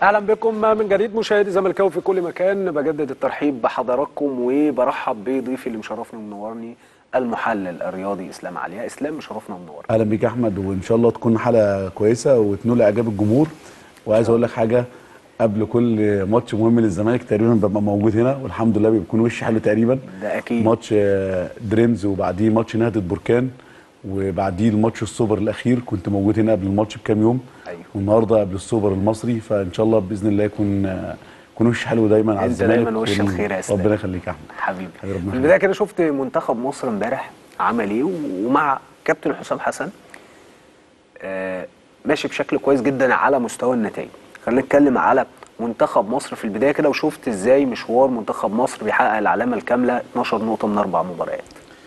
اهلا بكم من جديد مشاهدي زملكاوي في كل مكان بجدد الترحيب بحضراتكم وبرحب بضيفي اللي مشرفني ومنورني المحلل الرياضي اسلام عليا اسلام مشرفنا ومنور اهلا بيك يا احمد وان شاء الله تكون حلقه كويسه وتنول اعجاب الجمهور وعايز اقول لك حاجه قبل كل ماتش مهم للزمالك تقريبا ببقى موجود هنا والحمد لله بيكون وشي حلو تقريبا ده اكيد ماتش آه، دريمز وبعديه ماتش نهضه بركان وبعديه الماتش السوبر الاخير كنت موجود هنا قبل الماتش بكام يوم أيوه. والنهارده قبل السوبر المصري فان شاء الله باذن الله يكون آه، يكون وش حلو دايما على انت الزمالك دايما وش وال- الخير يا اسلام. ربنا يخليك يا احمد حبيبي حبيبي ربنا في البدايه كده شفت منتخب مصر امبارح عمل ايه ومع كابتن حسام حسن آه ماشي بشكل كويس جدا على مستوى النتائج خلينا نتكلم على منتخب مصر في البدايه كده وشفت ازاي مشوار منتخب مصر بيحقق العلامه الكامله 12 نقطه من اربع مباريات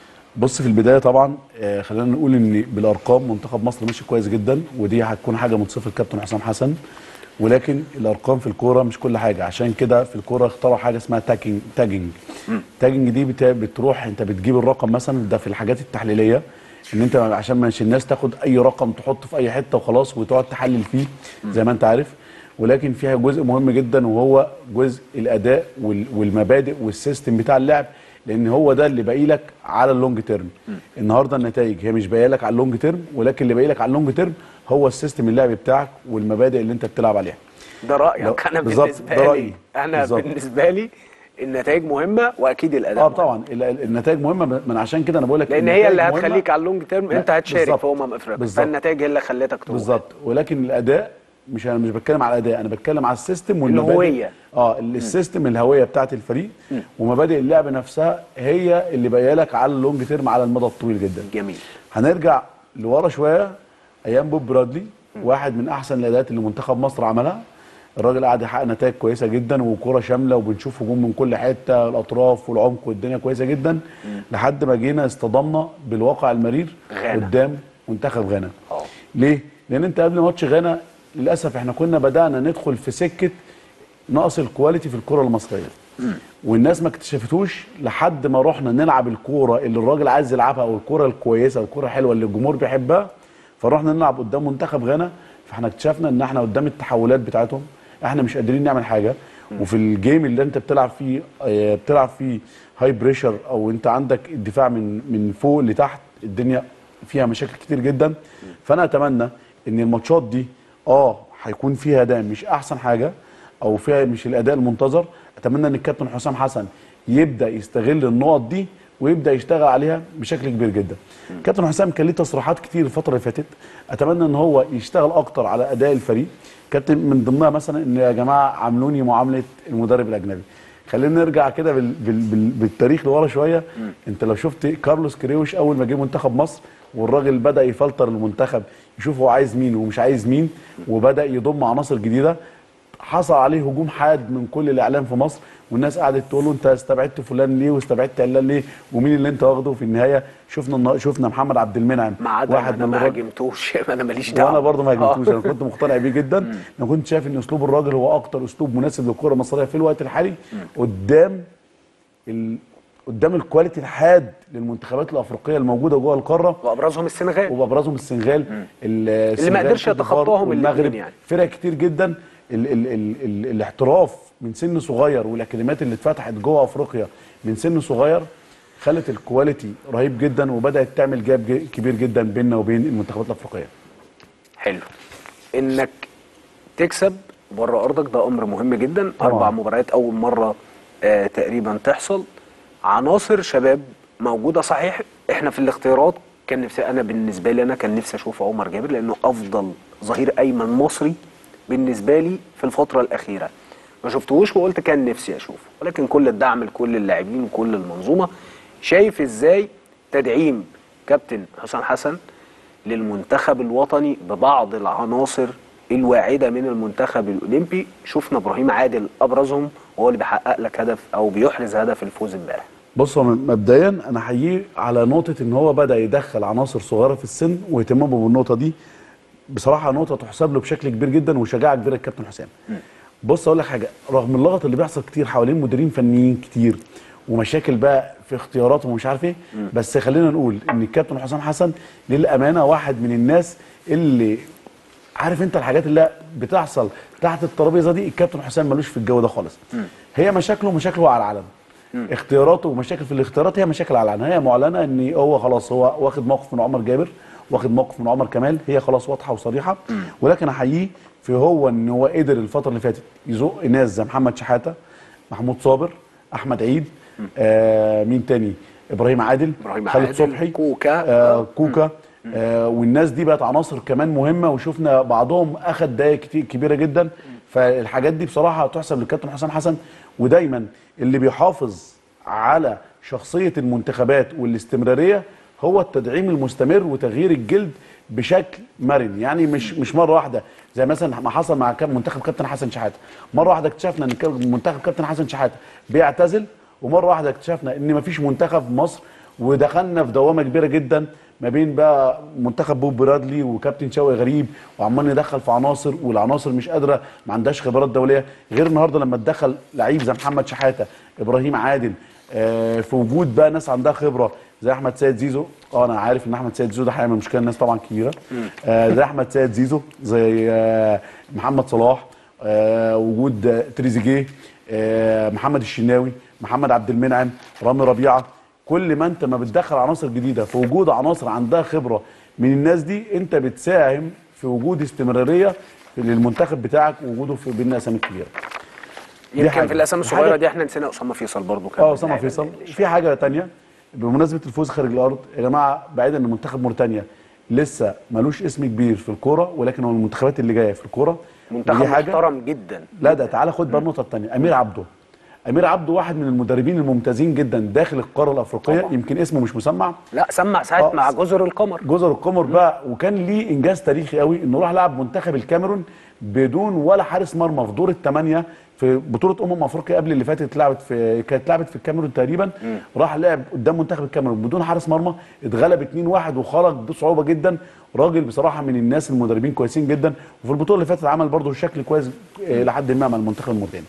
بص في البدايه طبعا آه، خلينا نقول ان بالارقام منتخب مصر ماشي كويس جدا ودي هتكون حاجه منصفه الكابتن حسام حسن ولكن الارقام في الكوره مش كل حاجه عشان كده في الكوره اخترعوا حاجه اسمها تاجنج تاجنج تاجنج دي بت- بتروح انت بتجيب الرقم مثلا ده في الحاجات التحليليه ان انت عشان مش الناس تاخد اي رقم تحطه في اي حته وخلاص وتقعد تحلل فيه زي ما انت عارف ولكن فيها جزء مهم جدا وهو جزء الاداء وال- والمبادئ والسيستم بتاع اللعب لان هو ده اللي باقي لك على اللونج تيرم النهارده النتائج هي مش باقيه لك على اللونج تيرم ولكن اللي باقي لك على اللونج تيرم هو السيستم اللعبي بتاعك والمبادئ اللي انت بتلعب عليها ده رايك لو- انا بالظبط، بالنسبه ده لي رأيي. انا بالظبط. بالنسبه لي النتائج مهمه واكيد الاداء اه مهم. طبعا ال- ال- النتائج مهمه من عشان كده انا بقول لك لان هي اللي النتائج مهمة. هتخليك على اللونج تيرم لا، انت هتشارك بالظبط. في امم افريقيا بالظبط. فالنتائج هي اللي خلتك تروح بالظبط ولكن الاداء مش انا مش بتكلم على الاداء انا بتكلم على السيستم والمبادئ الهوية. اه السيستم الهويه بتاعت الفريق ومبادئ اللعب نفسها هي اللي باقيه لك على اللونج تيرم على المدى الطويل جدا جميل هنرجع لورا شويه ايام بوب برادلي واحد من احسن الاداءات اللي منتخب مصر عملها الراجل قاعد يحقق نتائج كويسه جدا وكوره شامله وبنشوف هجوم من كل حته الاطراف والعمق والدنيا كويسه جدا لحد ما جينا اصطدمنا بالواقع المرير غانا. قدام منتخب غانا اه ليه؟ لان انت قبل ماتش غانا للاسف احنا كنا بدانا ندخل في سكه نقص الكواليتي في الكره المصريه والناس ما اكتشفتوش لحد ما رحنا نلعب الكوره اللي الراجل عايز يلعبها او الكوره الكويسه الكوره الحلوه اللي الجمهور بيحبها فرحنا نلعب قدام منتخب غانا فاحنا اكتشفنا ان احنا قدام التحولات بتاعتهم احنا مش قادرين نعمل حاجه وفي الجيم اللي انت بتلعب فيه آه، بتلعب فيه هاي بريشر او انت عندك الدفاع من من فوق لتحت الدنيا فيها مشاكل كتير جدا فانا اتمنى ان الماتشات دي اه هيكون فيها اداء مش احسن حاجه او فيها مش الاداء المنتظر اتمنى ان الكابتن حسام حسن يبدا يستغل النقط دي ويبدا يشتغل عليها بشكل كبير جدا كابتن حسام كان ليه تصريحات كتير الفتره اللي فاتت اتمنى ان هو يشتغل اكتر على اداء الفريق كابتن من ضمنها مثلا ان يا جماعه عاملوني معامله المدرب الاجنبي خلينا نرجع كده بال بال بال بالتاريخ لورا شويه انت لو شفت كارلوس كريوش اول ما جه منتخب مصر والراجل بدا يفلتر المنتخب يشوف هو عايز مين ومش عايز مين وبدا يضم عناصر جديده حصل عليه هجوم حاد من كل الاعلام في مصر والناس قعدت تقول له انت استبعدت فلان ليه واستبعدت علان ليه ومين اللي انت واخده في النهايه شفنا النا- شفنا محمد عبد المنعم ما عدا واحد انا من ما الراجل هاجمتوش انا ماليش دعوه وانا برضه ما هاجمتوش آه. انا كنت مقتنع بيه جدا انا كنت شايف ان اسلوب الراجل هو اكتر اسلوب مناسب للكره المصريه في الوقت الحالي قدام ال... قدام الكواليتي الحاد للمنتخبات الافريقيه الموجوده جوه القاره وابرزهم السنغال وبابرزهم السنغال السنغال، قدرش كوت ديفوار يتخطاهم والمغرب الاتنين يعني. فرق كتير جدا ال ال ال ال الاحتراف من سن صغير والاكاديميات اللي اتفتحت جوه افريقيا من سن صغير خلت الكواليتي رهيب جدا وبدات تعمل جاب ج- كبير جدا بيننا وبين المنتخبات الافريقيه حلو انك تكسب بره ارضك ده امر مهم جدا طبعاً. اربع مباريات اول مره آه تقريبا تحصل عناصر شباب موجوده صحيح احنا في الاختيارات كان نفسي انا بالنسبه لي انا كان نفسي اشوف عمر جابر لانه افضل ظهير ايمن مصري بالنسبه لي في الفتره الاخيره ما شفتهوش وقلت كان نفسي اشوفه ولكن كل الدعم لكل اللاعبين وكل المنظومه شايف ازاي تدعيم كابتن حسام حسن للمنتخب الوطني ببعض العناصر الواعده من المنتخب الاولمبي شفنا ابراهيم عادل ابرزهم وهو اللي بيحقق لك هدف او بيحرز هدف الفوز امبارح بص هو مبدئيا انا احييه على نقطه ان هو بدا يدخل عناصر صغيره في السن واهتمامه بالنقطه دي بصراحه نقطه تحسب له بشكل كبير جدا وشجاعه كبيره الكابتن حسام بص اقول لك حاجه رغم اللغط اللي بيحصل كتير حوالين مديرين فنيين كتير ومشاكل بقى في اختياراتهم ومش عارف ايه بس خلينا نقول ان الكابتن حسام حسن للامانه واحد من الناس اللي عارف انت الحاجات اللي بتحصل تحت الترابيزه دي الكابتن حسام ملوش في الجو ده خالص هي مشاكله مشاكله على العلن اختياراته ومشاكل في الاختيارات هي مشاكل على العلن هي معلنه ان هو خلاص هو واخد موقف من عمر جابر واخد موقف من عمر كمال هي خلاص واضحه وصريحه ولكن احييه في هو ان هو قدر الفتره اللي فاتت يزق ناس زي محمد شحاته محمود صابر احمد عيد آه مين تاني ابراهيم عادل إبراهيم خالد عادل، صبحي كوكا. آه كوكا آه والناس دي بقت عناصر كمان مهمه وشفنا بعضهم اخد دقائق كتير كبيره جدا فالحاجات دي بصراحه تحسب للكابتن حسام حسن ودايما اللي بيحافظ على شخصيه المنتخبات والاستمراريه هو التدعيم المستمر وتغيير الجلد بشكل مرن يعني مش مش مره واحده زي مثلا ما حصل مع كاب- منتخب كابتن حسن شحاته مره واحده اكتشفنا ان كاب- منتخب كابتن حسن شحاته بيعتزل ومره واحده اكتشفنا ان مفيش منتخب في مصر ودخلنا في دوامه كبيره جدا ما بين بقى منتخب بوب برادلي وكابتن شوقي غريب وعمال ندخل في عناصر والعناصر مش قادره ما عندهاش خبرات دوليه غير النهارده لما تدخل لعيب زي محمد شحاته ابراهيم عادل آه، في وجود بقى ناس عندها خبره زي احمد سيد زيزو اه انا عارف ان احمد سيد زيزو ده هيعمل مشكله الناس طبعا كبيره آه زي احمد سيد زيزو زي آه محمد صلاح آه وجود آه، تريزيجيه آه محمد الشناوي محمد عبد المنعم رامي ربيعه كل ما انت ما بتدخل عناصر جديده في وجود عناصر عندها خبره من الناس دي انت بتساهم في وجود استمراريه للمنتخب بتاعك ووجوده في بين الاسامي الكبيره يمكن حاجة. في الاسامي حاجة- الصغيره دي احنا نسينا اسامه فيصل برضو كان اه من اسامه اللعيبة فيصل اللي- في حاجه تانية بمناسبه الفوز خارج الارض يا جماعه بعيدا ان منتخب موريتانيا لسه ملوش اسم كبير في الكوره ولكن هو من المنتخبات اللي جايه في الكوره منتخب ودي حاجة- محترم جدا لا ده تعالى خد بقى النقطه الثانيه امير عبده امير عبده واحد من المدربين الممتازين جدا داخل القاره الافريقيه طبعا. يمكن اسمه مش مسمع لا سمع ساعه آه، مع جزر القمر جزر القمر بقى وكان ليه انجاز تاريخي قوي انه راح لعب منتخب الكاميرون بدون ولا حارس مرمى في دور الثمانيه في بطوله امم افريقيا قبل اللي فاتت اتلعبت في كانت لعبت في الكاميرون تقريبا راح لعب قدام منتخب الكاميرون بدون حارس مرمى اتغلب 2-1 وخرج بصعوبه جدا راجل بصراحه من الناس المدربين كويسين جدا وفي البطوله اللي فاتت عمل برضه شكل كويس آه، لحد ما مع المنتخب الموريتاني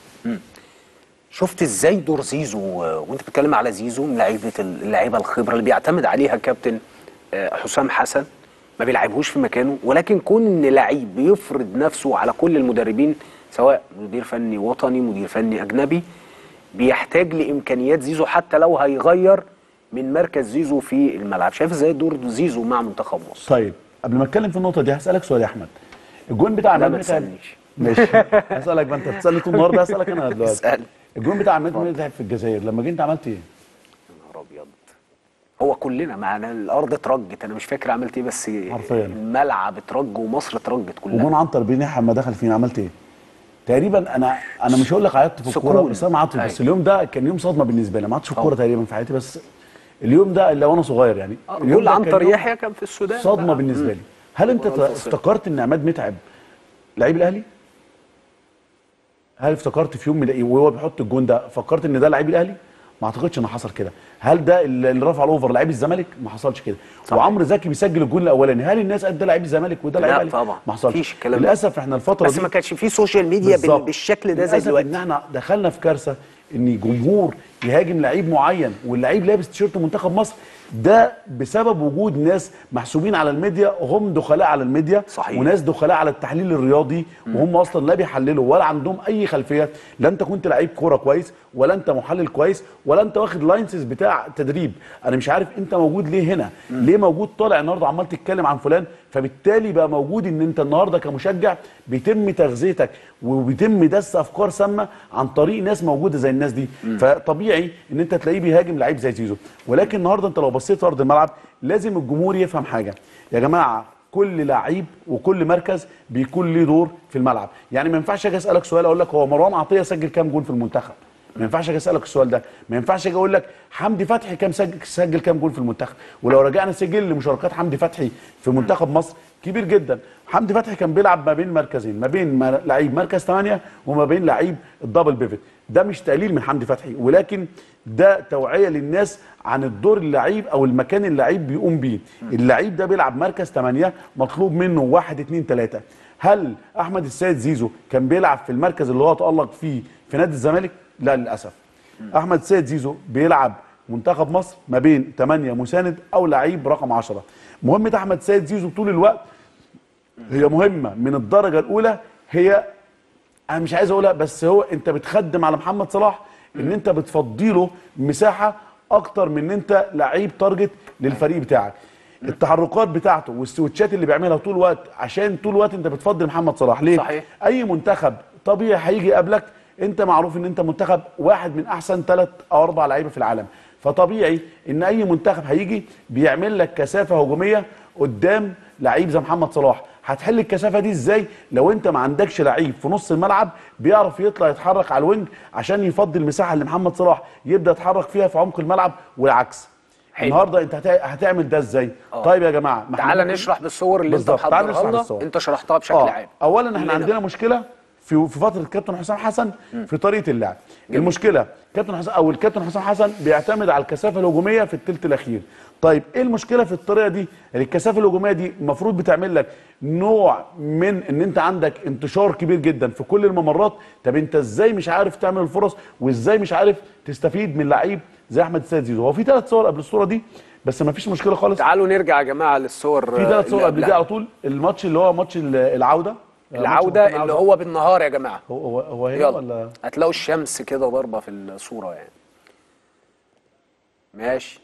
شفت ازاي دور زيزو آه، وانت بتتكلم على زيزو من لعيبه اللعيبه الخبره اللي بيعتمد عليها كابتن آه، حسام حسن ما بيلعبهوش في مكانه ولكن كون ان لعيب بيفرض نفسه على كل المدربين سواء مدير فني وطني مدير فني اجنبي بيحتاج لامكانيات زيزو حتى لو هيغير من مركز زيزو في الملعب شايف ازاي دور زيزو مع منتخب مصر طيب قبل ما اتكلم في النقطه دي هسالك سؤال يا احمد الجون بتاع لا، عماد ما متعب تسألنيش. ماشي هسالك بقى انت بتسالني طول النهار ده هسالك انا دلوقتي اسأل. الجون بتاع عماد متعب في الجزائر لما جيت انت عملت ايه؟ يا نهار ابيض هو كلنا معنا الارض اترجت انا مش فاكر عملت ايه بس حرفياً. الملعب اترج ومصر اترجت كلها وجون عنتر بن يحيى لما دخل فينا عملت ايه؟ تقريبا انا انا مش هقول لك عيطت في الكوره سكون. بس انا عيطت بس أيوة. اليوم ده كان يوم صدمه بالنسبه لي ما عدتش في الكوره طبعا. تقريبا في حياتي بس اليوم ده اللي وانا صغير يعني اليوم جول ده كان عنتر يوم يحيى كان في السودان صدمه بقى. بالنسبه مم. لي هل انت جول الفصل. افتكرت ان عماد متعب لعيب الاهلي؟ هل افتكرت في يوم من الأي- وهو بيحط الجون ده فكرت ان ده لعيب الاهلي؟ ما اعتقدش ان حصل كده هل ده اللي اللي رفع الاوفر لعيب الزمالك ما حصلش كده صحيح. وعمرو زكي بيسجل الجون الاولاني هل الناس قد ده لعيب الزمالك وده لعيب لا الأهلي؟ طبعا. ما حصلش مفيش الكلام ده. للاسف احنا الفتره بس دي ما كانش في سوشيال ميديا بال- بالظبط. بالشكل ده زي للأسف دلوقتي ان احنا دخلنا في كارثه ان جمهور يهاجم لعيب معين واللعيب لابس تيشيرت منتخب مصر ده بسبب وجود ناس محسوبين على الميديا هم دخلاء على الميديا صحيح. وناس دخلاء على التحليل الرياضي وهم اصلا لا بيحللوا ولا عندهم اي خلفيه لا انت كنت لعيب كوره كويس ولا انت محلل كويس ولا انت واخد لاينسز بتاع تدريب انا مش عارف انت موجود ليه هنا ليه موجود طالع النهارده عمال تتكلم عن فلان فبالتالي بقى موجود ان انت النهارده كمشجع بيتم تغذيتك وبيتم دس افكار سامه عن طريق ناس موجوده زي الناس دي فطبيعي ان انت تلاقيه بيهاجم لعيب زي زيزو ولكن النهارده انت لو بصيت في ارض الملعب لازم الجمهور يفهم حاجه يا جماعه كل لعيب وكل مركز بيكون ليه دور في الملعب يعني ما ينفعش اجي اسالك سؤال اقول لك هو مروان عطيه سجل كام جون في المنتخب ما ينفعش اجي اسالك السؤال ده ما ينفعش اجي اقول لك حمدي فتحي كام سجل سجل كام جون في المنتخب ولو رجعنا سجل لمشاركات حمدي فتحي في منتخب مصر كبير جدا حمدي فتحي كان بيلعب ما بين مركزين ما بين ما- لعيب مركز 8 وما بين لعيب الدبل بيفت ده مش تقليل من حمدي فتحي ولكن ده توعيه للناس عن الدور اللعيب او المكان اللعيب بيقوم بيه اللعيب ده بيلعب مركز 8 مطلوب منه 1 2 3 هل احمد السيد زيزو كان بيلعب في المركز اللي هو تالق فيه في نادي الزمالك لا للاسف احمد السيد زيزو بيلعب منتخب مصر ما بين 8 مساند او لعيب رقم 10 مهمه احمد السيد زيزو طول الوقت هي مهمه من الدرجه الاولى هي انا مش عايز اقولها بس هو انت بتخدم على محمد صلاح ان انت بتفضي له مساحه اكتر من ان انت لعيب تارجت للفريق بتاعك التحركات بتاعته والسويتشات اللي بيعملها طول الوقت عشان طول الوقت انت بتفضل محمد صلاح ليه صحيح. اي منتخب طبيعي هيجي يقابلك انت معروف ان انت منتخب واحد من احسن ثلاث او اربع لعيبه في العالم فطبيعي ان اي منتخب هيجي بيعمل لك كثافه هجوميه قدام لعيب زي محمد صلاح هتحل الكثافه دي ازاي لو انت ما عندكش لعيب في نص الملعب بيعرف يطلع يتحرك على الوينج عشان يفضي المساحه اللي محمد صلاح يبدا يتحرك فيها في عمق الملعب والعكس حلو. النهارده انت هت- هتعمل ده ازاي طيب يا جماعه ما احنا تعالى ممكن- نشرح بالصور اللي انت بالظبط، تعالى محضرها نشرح لنا بالصور. انت شرحتها بشكل آه. عام اولا احنا كلنا. عندنا مشكله في في فتره كابتن حسام حسن في طريقه اللعب المشكله كابتن حسام او الكابتن حسام حسن بيعتمد على الكثافه الهجوميه في الثلث الاخير طيب ايه المشكله في الطريقه دي يعني الكثافه الهجوميه دي المفروض بتعمل لك نوع من ان انت عندك انتشار كبير جدا في كل الممرات طب انت ازاي مش عارف تعمل الفرص وازاي مش عارف تستفيد من لعيب زي احمد السيد زيزو هو في ثلاث صور قبل الصوره دي بس ما فيش مشكله خالص تعالوا نرجع يا جماعه للصور في ثلاث صور قبل دي على طول الماتش اللي هو ماتش ال- العوده العوده ماتش اللي هو بالنهار يا جماعه هو هو, هو هنا يلا ولا هتلاقوا الشمس كده ضاربه في الصوره يعني ماشي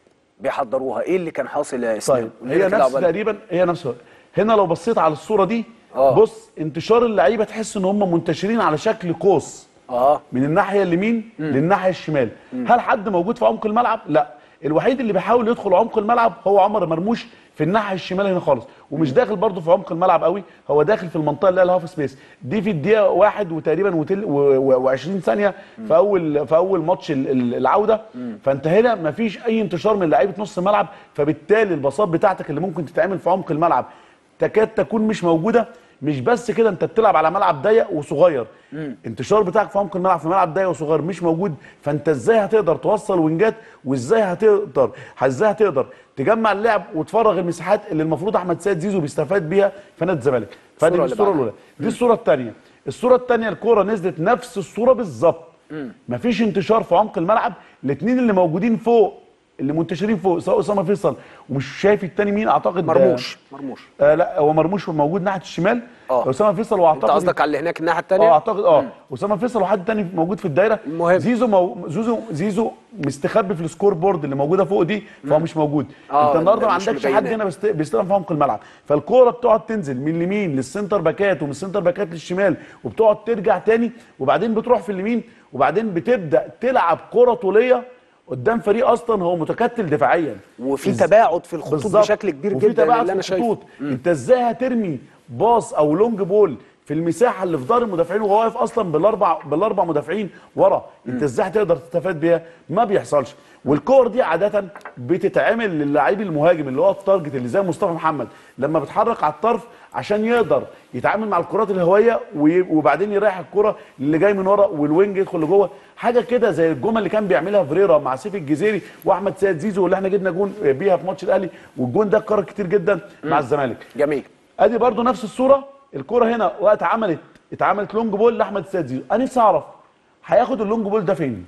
بيحضروها ايه اللي كان حاصل يا اسلام طيب قول لنا هي كده نفس عقبال- تقريبا هي نفس هنا لو بصيت على الصوره دي آه. بص انتشار اللعيبه تحس ان هم منتشرين على شكل قوس اه من الناحيه اليمين للناحيه الشمال هل حد موجود في عمق الملعب لا الوحيد اللي بيحاول يدخل عمق الملعب هو عمر مرموش في الناحيه الشمال هنا خالص ومش داخل برضه في عمق الملعب قوي هو داخل في المنطقه اللي هي الهاف سبيس دي في الدقيقه واحد وتقريبا وتل و20 ثانيه في اول في اول ماتش ال- ال- العوده فانت هنا مفيش اي انتشار من لعيبه نص الملعب فبالتالي الباصات بتاعتك اللي ممكن تتعمل في عمق الملعب تكاد تكون مش موجوده مش بس كده انت بتلعب على ملعب ضيق وصغير انتشار بتاعك في عمق الملعب في ملعب ضيق وصغير مش موجود فانت ازاي هتقدر توصل وينجات وازاي هتقدر ازاي هتقدر تجمع اللعب وتفرغ المساحات اللي المفروض احمد سيد زيزو بيستفاد بيها في نادي الزمالك فدي الصورة اللي الصوره بعدها. الاولى دي الصوره الثانيه الصوره الثانيه الكوره نزلت نفس الصوره بالظبط مفيش انتشار في عمق الملعب الاثنين اللي موجودين فوق اللي منتشرين فوق سواء اسامه فيصل ومش شايف الثاني مين اعتقد مرموش مرموش آه لا هو مرموش موجود ناحيه الشمال آه. اسامه فيصل انت واعتقد قصدك على اللي هناك الناحيه اه الثانيه اعتقد اه اسامه فيصل وحد تاني موجود في الدايره المهم. زيزو مو... زيزو زيزو مستخبي في السكور بورد اللي موجوده فوق دي فهو مش موجود آه، انت النهارده ما مش عندكش مبيناه. حد هنا بيست... بيستلم في عمق الملعب فالكوره بتقعد تنزل من اليمين للسنتر باكات ومن السنتر باكات للشمال وبتقعد ترجع تاني وبعدين بتروح في اليمين وبعدين بتبدا تلعب كره طوليه قدام فريق اصلا هو متكتل دفاعيا وفي إز- تباعد في الخطوط بالظبط. بشكل كبير وفي جدا تباعد اللي انا في شايفه الخطوط انت ازاي هترمي باص او لونج بول في المساحه اللي في دار المدافعين وهو واقف اصلا بالاربع بالاربع مدافعين ورا انت ازاي هتقدر تستفاد بيها ما بيحصلش والكور دي عاده بتتعمل للاعب المهاجم اللي هو التارجت اللي زي مصطفى محمد لما بيتحرك على الطرف عشان يقدر يتعامل مع الكرات الهوائيه وي- وبعدين يريح الكره اللي جاي من ورا والوينج يدخل لجوه حاجه كده زي الجمل اللي كان بيعملها فريرا مع سيف الجزيري واحمد سيد زيزو اللي احنا جبنا جون بيها في ماتش الاهلي والجون ده اتكرر كتير جدا مع الزمالك جميل ادي برضو نفس الصوره الكره هنا وقت عملت اتعملت لونج بول لاحمد السيد زيزو انا نفسي اعرف هياخد اللونج بول ده فين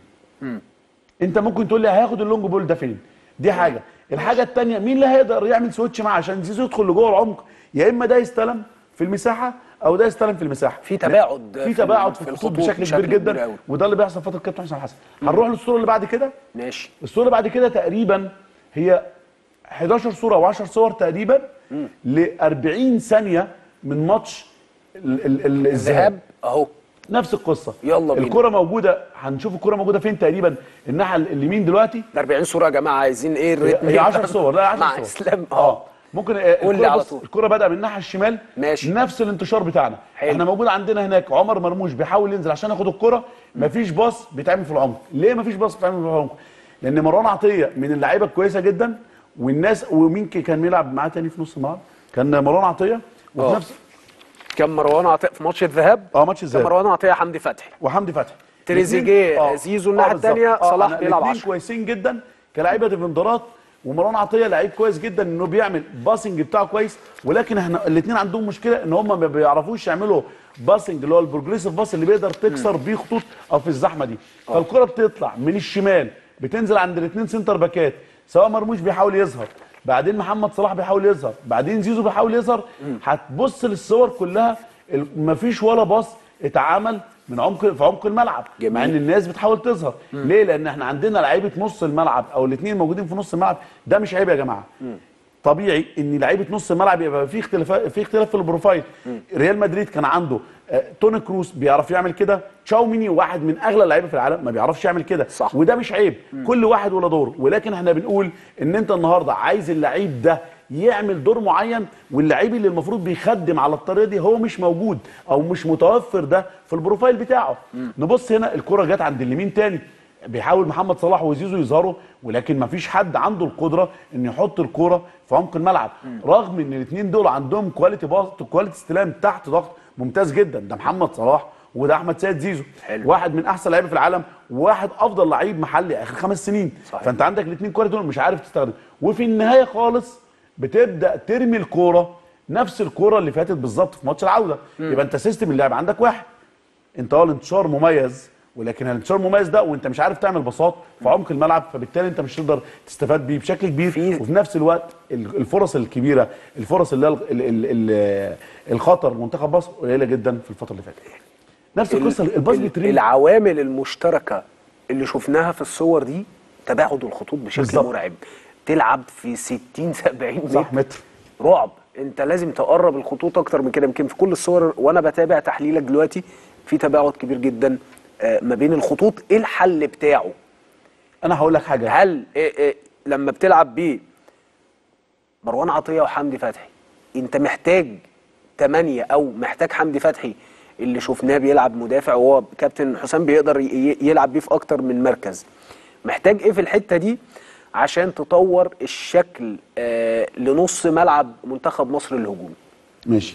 انت ممكن تقول لي هياخد اللونج بول ده فين دي حاجه الحاجه الثانيه مين اللي هيقدر يعمل سويتش معاه عشان زيزو يدخل لجوه العمق يا اما ده يستلم في المساحه او ده يستلم في المساحه في تباعد في في تباعد ال- في في الخطوط الخطوط بشكل, بشكل كبير كبير جدا أوي. وده اللي بيحصل فتره كابتن حسام حسن هنروح للصوره اللي بعد كده ماشي الصوره اللي بعد كده تقريبا هي 11 صوره او 10 صور تقريبا ل 40 ثانيه من ماتش ال- ال- ال- الذهاب الذهاب اهو نفس القصه يلا بينا. الكره موجوده هنشوف الكره موجوده فين تقريبا الناحيه اليمين دلوقتي ال 40 صوره يا جماعه عايزين ايه الريتم هي 10 صور لا 10 مع صور اسلام اه ممكن آه، قول لي الكرة على بص، طول. الكره بدأ من الناحيه الشمال ماشي. نفس الانتشار بتاعنا حلو. احنا موجود عندنا هناك عمر مرموش بيحاول ينزل عشان ياخد الكره مفيش باص بيتعمل في العمق ليه مفيش باص بيتعمل في العمق لان مروان عطيه من اللعيبه الكويسه جدا والناس ومين ك- كان بيلعب معاه تاني في نص الملعب كان مروان عطيه وفي آه. نفس كان مروان عطيه في ماتش الذهاب اه ماتش كان الذهاب مروان عطيه حمدي فتحي وحمدي فتحي تريزيجيه، الاتنين- زيزو الناحية بالظبط. التانية، صلاح أنا بيلعب الاتنين عشرة. كويسين جدا كلاعيبه ديفندرات ومروان عطيه لعيب كويس جدا انه بيعمل باسنج بتاعه كويس ولكن احنا الاثنين عندهم مشكله ان هم ما بيعرفوش يعملوا باسنج اللي هو البروجريسيف باس اللي بيقدر تكسر بيه خطوط او في الزحمه دي فالكره بتطلع من الشمال بتنزل عند الاثنين سنتر باكات سواء مرموش بيحاول يظهر بعدين محمد صلاح بيحاول يظهر بعدين زيزو بيحاول يظهر هتبص للصور كلها ال- مفيش ولا باص اتعمل من عمق في عمق الملعب جميل. مع ان الناس بتحاول تظهر ليه لان احنا عندنا لعيبه نص الملعب او الاثنين موجودين في نص الملعب ده مش عيب يا جماعه طبيعي ان لعيبه نص الملعب يبقى في اختلاف في اختلاف في البروفايل ريال مدريد كان عنده آه، توني كروس بيعرف يعمل كده تشاوميني واحد من اغلى اللعيبه في العالم ما بيعرفش يعمل كده صح. وده مش عيب كل واحد ولا دور ولكن احنا بنقول ان انت النهارده عايز اللعيب ده يعمل دور معين واللعيب اللي المفروض بيخدم على الطريقه دي هو مش موجود او مش متوفر ده في البروفايل بتاعه نبص هنا الكره جت عند اليمين تاني بيحاول محمد صلاح وزيزو يظهروا ولكن ما فيش حد عنده القدره ان يحط الكوره في عمق الملعب رغم ان الاثنين دول عندهم كواليتي باص كواليتي استلام تحت ضغط ممتاز جدا ده محمد صلاح وده احمد سيد زيزو حلو. واحد من احسن لعيبه في العالم وواحد افضل لعيب محلي اخر خمس سنين صحيح. فانت عندك الاثنين كواليتي دول مش عارف تستخدم وفي النهايه خالص بتبدا ترمي الكوره نفس الكوره اللي فاتت بالظبط في ماتش العوده يبقى انت سيستم اللعب عندك واحد انت اه الانتشار مميز ولكن الانتشار مميز ده وانت مش عارف تعمل بساط في عمق الملعب فبالتالي انت مش تقدر تستفاد بيه بشكل كبير في- وفي نفس الوقت ال- الفرص الكبيره الفرص اللي هي ال- ال- ال- الخطر منتخب مصر قليله جدا في الفتره اللي فاتت نفس القصه الباص ال- بيترمي العوامل المشتركه اللي شفناها في الصور دي تباعد الخطوط بشكل بالظبط. مرعب تلعب في 60 70 متر صح متر رعب انت لازم تقرب الخطوط اكتر من كده يمكن في كل الصور وانا بتابع تحليلك دلوقتي في تباعد كبير جدا آه، ما بين الخطوط ايه الحل بتاعه انا هقول لك حاجه هل إيه إيه لما بتلعب بيه مروان عطيه وحمدي فتحي انت محتاج تمانية او محتاج حمدي فتحي اللي شفناه بيلعب مدافع وهو كابتن حسام بيقدر ي- ي- يلعب بيه في اكتر من مركز محتاج ايه في الحته دي عشان تطور الشكل آه لنص ملعب منتخب مصر الهجومي ماشي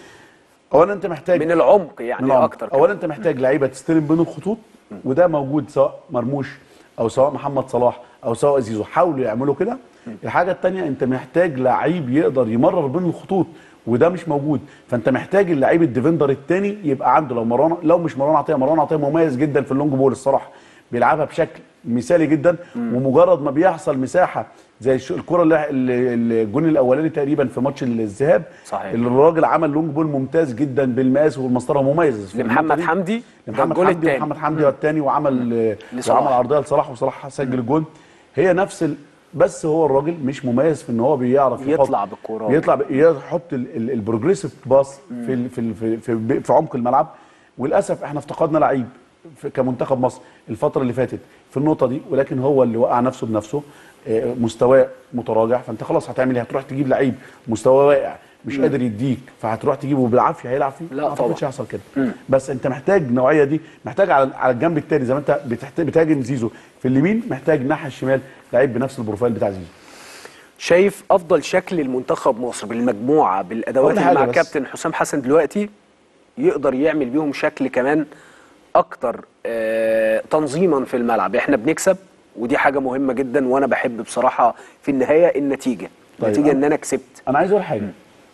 اولا انت محتاج من العمق يعني من العمق. اكتر كده. اولا انت محتاج لعيبه تستلم بين الخطوط وده موجود سواء مرموش او سواء محمد صلاح او سواء زيزو حاولوا يعملوا كده الحاجه الثانيه انت محتاج لعيب يقدر يمرر بين الخطوط وده مش موجود فانت محتاج اللعيب الديفندر الثاني يبقى عنده لو مروان لو مش مروان عطيه مروان عطيه مميز جدا في اللونج بول الصراحه بيلعبها بشكل مثالي جدا ومجرد ما بيحصل مساحه زي الش- الكره اللي اللي- الجون الاولاني تقريبا في ماتش الذهاب صحيح. اللي الراجل عمل لونج بول ممتاز جدا بالمقاس والمسطره مميز في لمحمد النقطة دي. حمدي ده لمحمد الجول حمدي التاني. محمد حمدي والتاني وعمل لصلاح. وعمل عرضيه لصلاح وصلاح سجل الجول هي نفس ال... بس هو الراجل مش مميز في ان هو بيعرف يحط- يطلع بالكرة. بيطلع ب... يحط ال- ال- البروجريسيف باص في ال... في ال... في في, في عمق الملعب وللاسف احنا افتقدنا لعيب في كمنتخب مصر الفتره اللي فاتت في النقطه دي ولكن هو اللي وقع نفسه بنفسه آه، مستواه متراجع فانت خلاص هتعمل ايه هتروح تجيب لعيب مستواه واقع مش قادر يديك فهتروح تجيبه بالعافيه هيلعب فيه لا ما اعتقدش طبعا. هيحصل كده بس انت محتاج النوعيه دي محتاج على على الجنب الثاني زي ما انت بتحت... بتهاجم زيزو في اليمين محتاج الناحيه الشمال لعيب بنفس البروفايل بتاع زيزو شايف افضل شكل المنتخب مصر بالمجموعه بالادوات أقول اللي مع حاجة بس. كابتن حسام حسن دلوقتي يقدر يعمل بيهم شكل كمان اكتر آه تنظيما في الملعب احنا بنكسب ودي حاجه مهمه جدا وانا بحب بصراحه في النهايه النتيجه طيب، النتيجه أنا- ان انا كسبت انا عايز اقول حاجه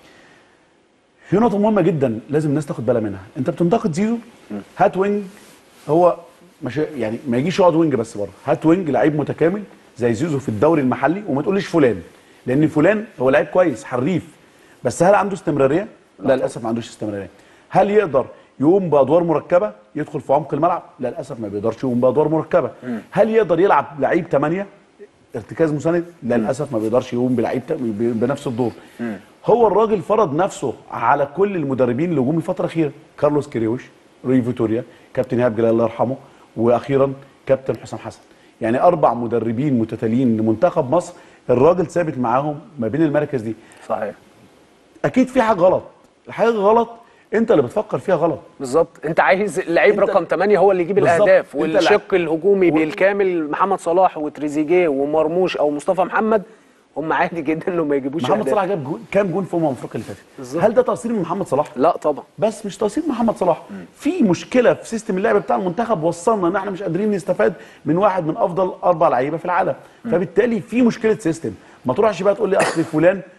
في نقطه مهمه جدا لازم الناس تاخد بالها منها انت بتنتقد زيزو هات وينج هو مش يعني ما يجيش يقعد وينج بس بره هات وينج لعيب متكامل زي زيزو في الدوري المحلي وما تقوليش فلان لان فلان هو لعيب كويس حريف بس هل عنده استمراريه لا للاسف ما عندوش استمراريه هل يقدر يقوم بادوار مركبه يدخل في عمق الملعب لا للاسف ما بيقدرش يقوم بادوار مركبه هل يقدر يلعب لعيب 8 ارتكاز مساند لا للاسف ما بيقدرش يقوم بلعيب ت- ب- بنفس الدور هو الراجل فرض نفسه على كل المدربين الهجومي الفتره الاخيره كارلوس كيريوش روي فيتوريا كابتن ايهاب جلال الله يرحمه واخيرا كابتن حسام حسن يعني اربع مدربين متتاليين لمنتخب مصر الراجل ثابت معاهم ما بين المراكز دي صحيح اكيد في حاجه غلط الحاجه غلط انت اللي بتفكر فيها غلط بالظبط انت عايز اللعيب انت- رقم 8 هو اللي يجيب بالظبط. الاهداف انت والشق الهجومي و- بالكامل محمد صلاح وتريزيجيه ومرموش او مصطفى محمد هم عادي جدا انهم ما يجيبوش محمد أهداف. صلاح جاب جون كام جون في امم افريقيا اللي فاتت بالظبط. هل ده تقصير من محمد صلاح لا طبعا بس مش تقصير محمد صلاح في مشكله في سيستم اللعب بتاع المنتخب وصلنا ان احنا مش قادرين نستفاد من واحد من افضل اربع لعيبه في العالم فبالتالي في مشكله سيستم ما تروحش بقى تقول لي اصل فلان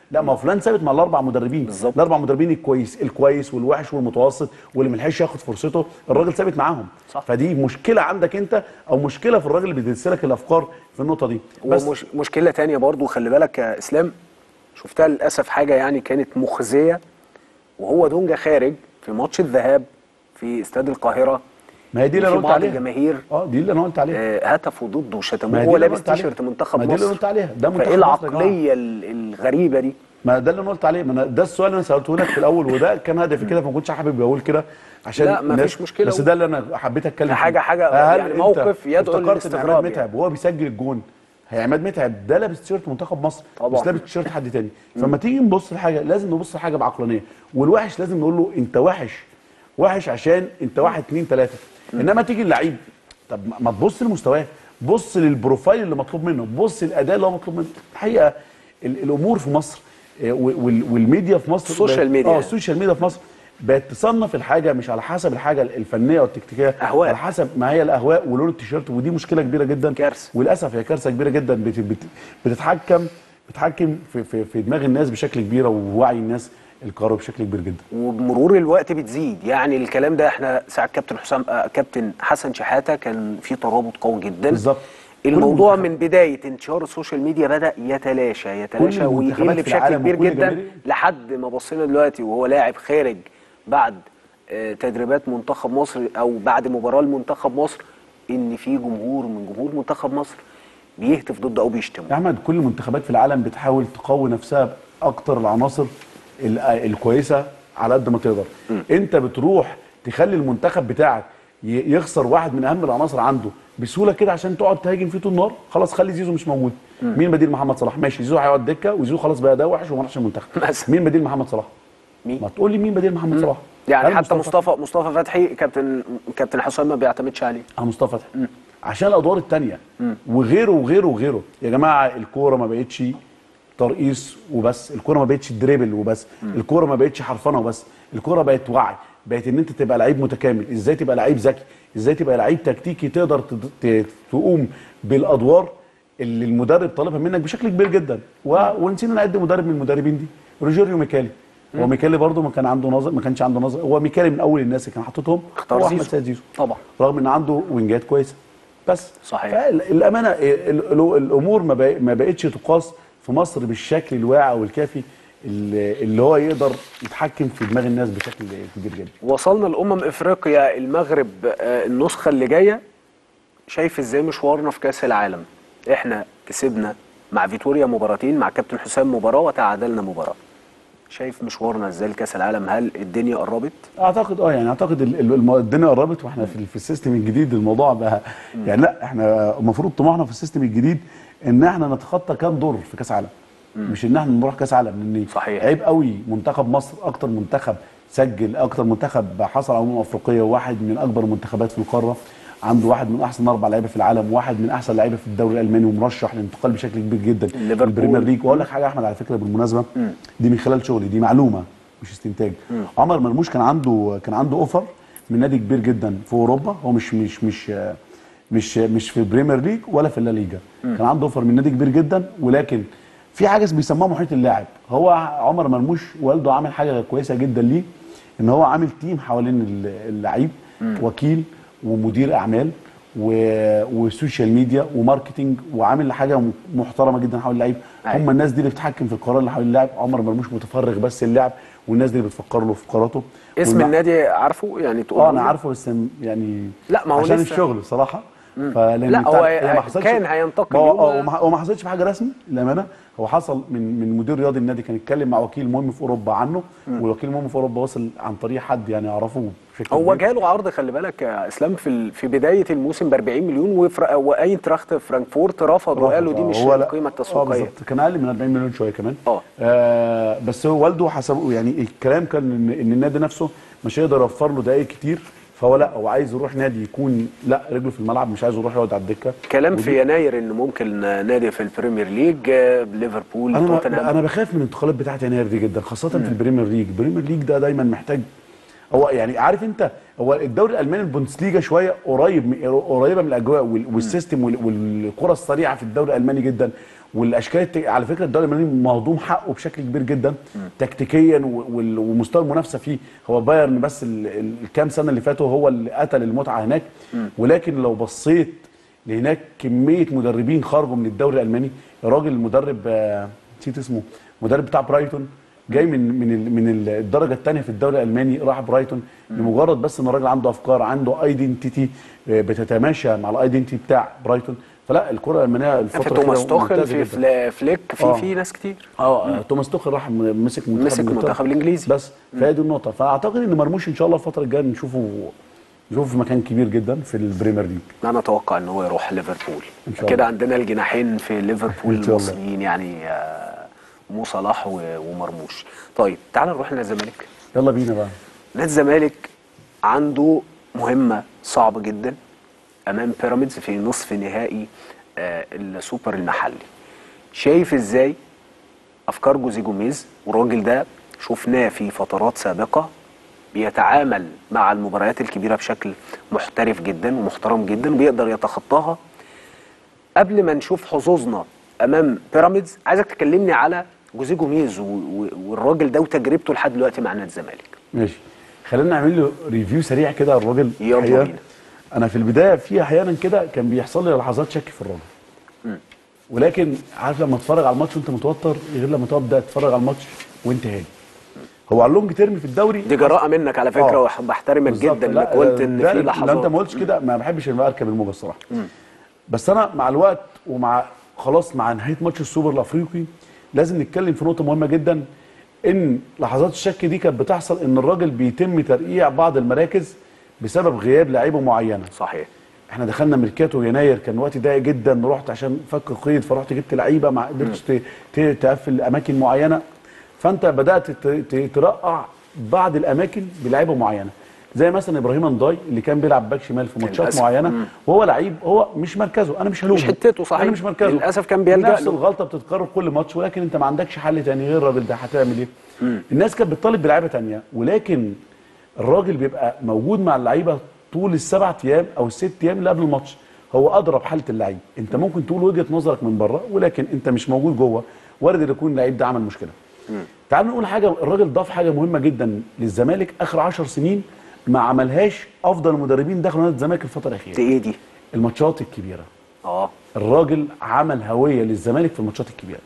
لا ما هو فلان ثابت مع الاربع مدربين بالظبط. الاربع مدربين الكويس الكويس والوحش والمتوسط واللي ملحقش ياخد فرصته الراجل ثابت معاهم صح. فدي مشكله عندك انت او مشكله في الراجل اللي بيدرس لك الافكار في النقطه دي بس ومش مشكله تانية برضو خلي بالك يا اسلام شفتها للاسف حاجه يعني كانت مخزيه وهو دونجا خارج في ماتش الذهاب في استاد القاهره ما هي دي اللي في انا قلت بعض عليها الجماهير اه دي اللي انا قلت عليها آه، هتفوا ضده ما وشتموه هي هو دي اللي لابس قلت عليها. تيشيرت منتخب ما دي اللي مصر قلت عليها. ده منتخب فايه مصر يا جماعة. العقليه ال- الغريبه دي ما ده اللي انا قلت عليه ما أنا ده السؤال اللي انا سالته لك في الاول وده كان هدفي كده فما كنتش حابب اقول كده عشان لا، ما الناس- فيش مشكلة. بس ده اللي انا حبيت اتكلم ده حاجة- فيه. حاجة هل يعني أنت موقف يدعو افتكرت ان للاستغراب عماد يعني. متعب وهو بيسجل الجون هي عماد متعب ده لابس تيشيرت منتخب مصر طبعا. مش لابس تيشيرت حد تاني فما تيجي نبص لحاجه لازم نبص لحاجه بعقلانيه والوحش لازم نقول له انت وحش وحش عشان انت واحد اتنين تلاته انما تيجي اللعيب طب ما- ما تبص لمستواه بص للبروفايل اللي مطلوب منه بص الاداء اللي هو مطلوب منه الحقيقه ال- الامور في مصر آه، وال- والميديا في مصر السوشيال بقت- ميديا. اه السوشيال ميديا في مصر بقت تصنف الحاجه مش على حسب الحاجه الفنيه والتكتيكيه أهواء. على حسب ما هي الاهواء ولون التيشيرت ودي مشكله كبيره جدا كارثة. وللاسف هي كارثه كبيره جدا بت بت بتتحكم بتتحكم في, في, في دماغ الناس بشكل كبير ووعي الناس القارئ بشكل كبير جدا وبمرور الوقت بتزيد يعني الكلام ده احنا ساعه كابتن حسام آه، كابتن حسن شحاته كان في ترابط قوي جدا بالظبط. الموضوع كل من بدايه انتشار السوشيال ميديا بدا يتلاشى يتلاشى المنتخبات ويقل في بشكل العالم كبير وكل جدا جماهير- لحد ما بصينا دلوقتي وهو لاعب خارج بعد آه، تدريبات منتخب مصر او بعد مباراه لمنتخب مصر ان في جمهور من جمهور منتخب مصر بيهتف ضده او بيشتمه يا احمد كل المنتخبات في العالم بتحاول تقوي نفسها باكتر العناصر ال- الكويسه على قد ما تقدر انت بتروح تخلي المنتخب بتاعك ي- يخسر واحد من اهم العناصر عنده بسهوله كده عشان تقعد تهاجم فيه طول النهار خلاص خلي زيزو مش موجود مين بديل محمد صلاح ماشي زيزو هيقعد دكه وزيزو خلاص بقى ده وحش وما راحش المنتخب مثلا. مين بديل محمد صلاح مين؟ ما تقول لي مين بديل محمد صلاح يعني هل حتى مصطفى مصطفى فتحي كابتن كابتن حسام ما بيعتمدش عليه على مصطفى فتحي عشان الادوار الثانيه وغيره وغيره وغيره يا جماعه الكوره ما بقتش ترقيص وبس الكوره ما بقتش دريبل وبس الكوره ما بقتش حرفنه وبس الكوره بقت وعي بقت ان انت تبقى لعيب متكامل ازاي تبقى لعيب ذكي ازاي تبقى لعيب تكتيكي تقدر تد- ت- تقوم بالادوار اللي المدرب طالبها منك بشكل كبير جدا و... ونسينا نعد مدرب من المدربين دي روجيريو ميكالي هو ميكالي برضه ما كان عنده نظر ما كانش عنده نظر هو ميكالي من اول الناس اللي كان حاططهم اختار هو احمد زيزو. سيد زيزو طبعا رغم ان عنده وينجات كويسه بس صحيح. فالامانه ال- ال- الامور ما بق- ما بقتش تقاس في مصر بالشكل الواعي والكافي اللي اللي هو يقدر يتحكم في دماغ الناس بشكل كبير جدا وصلنا لأمم إفريقيا المغرب آه، النسخة اللي جاية شايف ازاي مشوارنا في كأس العالم احنا كسبنا مع فيتوريا مباراتين مع كابتن حسام مباراة وتعادلنا مباراة شايف مشوارنا ازاي لكأس العالم هل الدنيا قربت اعتقد اه يعني اعتقد ال- ال- الم- الدنيا قربت واحنا في, في السيستم الجديد الموضوع بقى يعني لا احنا المفروض طموحنا في السيستم الجديد ان احنا نتخطى كام دور في كاس عالم مش ان احنا نروح كاس عالم لان صحيح. عيب قوي منتخب مصر اكتر منتخب سجل اكتر منتخب حصل على امم افريقيه واحد من اكبر المنتخبات في القاره عنده واحد من احسن اربع لعيبه في العالم واحد من احسن لعيبه في الدوري الالماني ومرشح للانتقال بشكل كبير جدا ليفربول. البريمير ليج واقول لك حاجه يا احمد على فكره بالمناسبه دي من خلال شغلي دي معلومه مش استنتاج عمر مرموش كان عنده كان عنده اوفر من نادي كبير جدا في اوروبا هو مش مش مش مش مش في البريمير ليج ولا في الليجا كان عنده اوفر من نادي كبير جدا ولكن في حاجه بيسموها محيط اللاعب هو عمر مرموش والده عامل حاجه كويسه جدا ليه ان هو عامل تيم حوالين ال- اللعيب وكيل ومدير اعمال و- وسوشيال ميديا وماركتينج وعامل حاجه محترمه جدا حوالين اللعيب أيوة. هم الناس دي اللي بتتحكم في القرار اللي حوالين اللاعب عمر مرموش متفرغ بس اللعب والناس دي اللي بتفكر له في قراراته اسم والمع- النادي عارفه يعني تقول اه انا لي؟ عارفه بس يعني لا، ما هو عشان لسه- الشغل صراحه فلان لا، بتاع- هو هي ما حصلش- كان هينتقل ما هو يوم- اه وما- هو ما حصلش في حاجه رسمي للامانه هو حصل من من مدير رياضي النادي كان اتكلم مع وكيل مهم في اوروبا عنه والوكيل المهم في اوروبا وصل عن طريق حد يعني يعرفه بشكل هو كبير. جاله عرض خلي بالك يا اسلام في ال- في بدايه الموسم ب 40 مليون وفر... واينتراخت فرانكفورت رفض وقال له دي مش هو لا- القيمه اه التسويقيه بالظبط كان اقل من 40 مليون شويه كمان اه. آه بس هو والده حسب يعني الكلام كان ان إن النادي نفسه مش هيقدر يوفر له دقائق كتير فهو لا هو عايز يروح نادي يكون لا رجله في الملعب مش عايز يروح يقعد على الدكه كلام ودي- في يناير ان ممكن نادي في البريمير ليج آه، ليفربول انا توتنهام انا بخاف من الانتقالات بتاعت يناير دي جدا خاصه في البريمير ليج البريمير ليج ده دايما محتاج هو يعني عارف انت هو الدوري الالماني البوندسليجا شويه قريب من قريبه من الاجواء وال- والسيستم وال- والكره السريعه في الدوري الالماني جدا والاشكال الت... على فكره الدوري الالماني مهضوم حقه بشكل كبير جدا تكتيكيا و- وال- ومستوى المنافسه فيه هو بايرن بس ال- ال- الكام سنه اللي فاتوا هو اللي قتل المتعه هناك ولكن لو بصيت لهناك كميه مدربين خرجوا من الدوري الالماني الراجل المدرب آه، نسيت اسمه مدرب بتاع برايتون جاي من من ال- من ال- الدرجه الثانيه في الدوري الالماني راح برايتون لمجرد بس ان الراجل عنده افكار عنده ايدنتيتي بتتماشى مع الايدنتيتي بتاع برايتون فلا الكره الالمانيه في الفتره توماس الأخيرة توخل ممتازة في جداً. فلا- فليك في آه. في ناس كتير اه توماس توخل راح م- مسك منتخب مسك إنجلترا. المنتخب الإنجليزي. بس فهي دي النقطه فاعتقد ان مرموش ان شاء الله الفتره الجايه نشوفه نشوفه في مكان كبير جدا في البريمير ليج انا اتوقع ان هو يروح ليفربول إن شاء كده الله. عندنا الجناحين في ليفربول إن شاء الله. المصريين يعني آه، مو صلاح و- ومرموش طيب تعال نروح لنادي الزمالك يلا بينا بقى نادي الزمالك عنده مهمه صعبه جدا امام بيراميدز في نصف نهائي آه، السوبر المحلي شايف ازاي افكار جوزي جوميز والراجل ده شفناه في فترات سابقه بيتعامل مع المباريات الكبيره بشكل محترف جدا ومحترم جدا وبيقدر يتخطاها قبل ما نشوف حظوظنا امام بيراميدز عايزك تكلمني على جوزي جوميز و- و- والراجل ده وتجربته لحد دلوقتي مع نادي الزمالك ماشي خلينا نعمل له ريفيو سريع كده على الراجل يلا الحقيقة بينا. انا في البدايه في احيانا كده كان بيحصل لي لحظات شك في الراجل ولكن عارف لما تتفرج على الماتش وانت متوتر غير لما تبدا تتفرج على الماتش وانت هادي هو على اللونج تيرم في الدوري دي جراءه منك على فكره آه. وبحترمك بالظبط. جدا لا، انك قلت لا، ان لا، في لا، انت لحظات ما قلتش كده ما بحبش ان اركب الموجه الصراحه بس انا مع الوقت ومع خلاص مع نهايه ماتش السوبر الافريقي لازم نتكلم في نقطه مهمه جدا ان لحظات الشك دي كانت بتحصل ان الراجل بيتم ترقيع بعض المراكز بسبب غياب لعيبه معينه صحيح احنا دخلنا ميركاتو يناير كان وقت ضيق جدا رحت عشان فك قيد فرحت جبت لعيبه ما قدرتش ت- ت- تقفل اماكن معينه فانت بدات ت- ت- ترقع بعض الاماكن بلعيبه معينه زي مثلا ابراهيم انداي اللي كان بيلعب باك شمال في ماتشات للأسف. معينه مم. وهو لعيب هو مش مركزه انا مش هلومه مش حتته صحيح. انا مش مركزه للأسف كان بيلجأ نفس له. الغلطه بتتكرر كل ماتش ولكن انت ما عندكش حل تاني غير الراجل ده هتعمل ايه الناس كانت بتطالب بلعيبه تانية ولكن الراجل بيبقى موجود مع اللعيبه طول السبع ايام او الست ايام اللي قبل الماتش هو ادرى بحاله اللعيب انت ممكن تقول وجهه نظرك من بره ولكن انت مش موجود جوه وارد ان يكون اللعيب ده عمل مشكله تعال نقول حاجه الراجل ضاف حاجه مهمه جدا للزمالك اخر 10 سنين ما عملهاش افضل المدربين دخلوا نادي الزمالك الفتره دي الاخيره ايه دي الماتشات الكبيره اه الراجل عمل هويه للزمالك في الماتشات الكبيره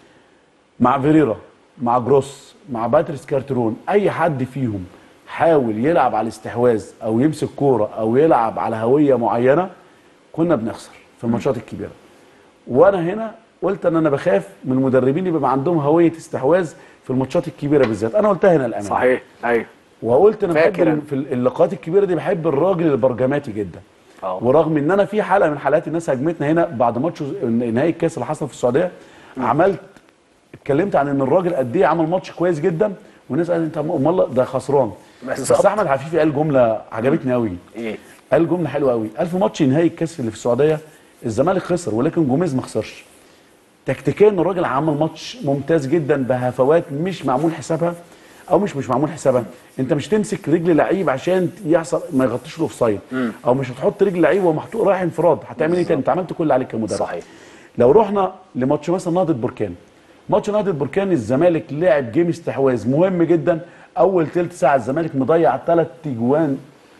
مع فيريرا مع جروس مع باتريس كارترون اي حد فيهم حاول يلعب على الاستحواذ او يمسك كوره او يلعب على هويه معينه كنا بنخسر في الماتشات الكبيره وانا هنا قلت ان انا بخاف من المدربين اللي بيبقى عندهم هويه استحواذ في الماتشات الكبيره بالذات انا قلتها هنا الامانه صحيح ايوه وقلت انا بحب فاكر أنا. ال- في اللقاءات الكبيره دي بحب الراجل البرجماتي جدا اه. ورغم ان انا في حلقه من حلقات الناس هاجمتنا هنا بعد ماتش نهائي الكاس اللي حصل في السعوديه عملت اتكلمت عن ان الراجل قد ايه عمل ماتش كويس جدا والناس قالت انت امال ده خسران بالظبط. بس احمد عفيفي قال جمله عجبتني قوي ايه قال جمله حلوه قوي قال في ماتش نهائي الكاس اللي في السعوديه الزمالك خسر ولكن جوميز ما خسرش تكتيكيا الراجل عمل ماتش ممتاز جدا بهفوات مش معمول حسابها او مش مش معمول حسابها انت مش تمسك رجل لعيب عشان يحصل ما يغطيش الاوفسايد او مش هتحط رجل لعيب وهو محطوط رايح انفراد هتعمل ايه تاني انت عملت كل اللي عليك كمدرب صحيح. لو رحنا لماتش مثلا نهضه بركان ماتش نهضه بركان الزمالك لعب جيم استحواذ مهم جدا اول ثلث ساعه الزمالك مضيع ثلاث تجوان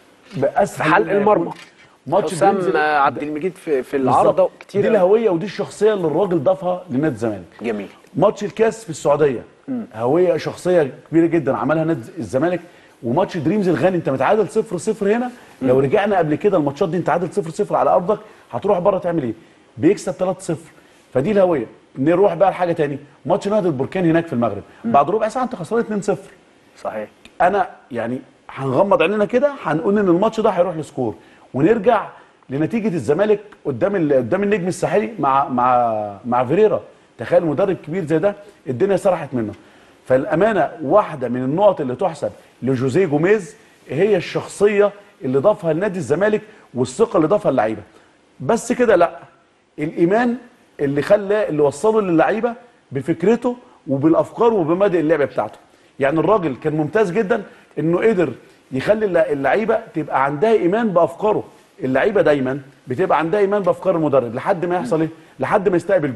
باسهل في حلق ما يكون. المرمى ماتش حسام بينزل- آه، عبد المجيد في في العارضه بالظبط. كتير دي أوي. الهويه ودي الشخصيه اللي الراجل ضافها لنادي الزمالك جميل ماتش الكاس في السعوديه هويه شخصيه كبيره جدا عملها نادي الزمالك وماتش دريمز الغاني انت متعادل 0 0 هنا لو رجعنا قبل كده الماتشات دي انت عادل 0 0 على ارضك هتروح بره تعمل ايه؟ بيكسب 3 0 فدي الهويه نروح بقى لحاجه تاني ماتش نهضه البركان هناك في المغرب بعد ربع ساعه انت خسران 2 0 صحيح انا يعني هنغمض عينينا كده هنقول ان الماتش ده هيروح لسكور ونرجع لنتيجه الزمالك قدام ال- قدام النجم الساحلي مع مع مع فيريرا تخيل مدرب كبير زي ده الدنيا سرحت منه فالامانه واحده من النقط اللي تحسب لجوزيه جوميز هي الشخصيه اللي ضافها لنادي الزمالك والثقه اللي ضافها اللعيبه بس كده لا الايمان اللي خلاه اللي وصله للعيبه بفكرته وبالافكار وبمبادئ اللعب بتاعته يعني الراجل كان ممتاز جدا انه قدر يخلي الل- اللعيبه تبقى عندها ايمان بافكاره اللعيبه دايما بتبقى عندها ايمان بافكار المدرب لحد ما يحصل ايه لحد ما يستقبل جون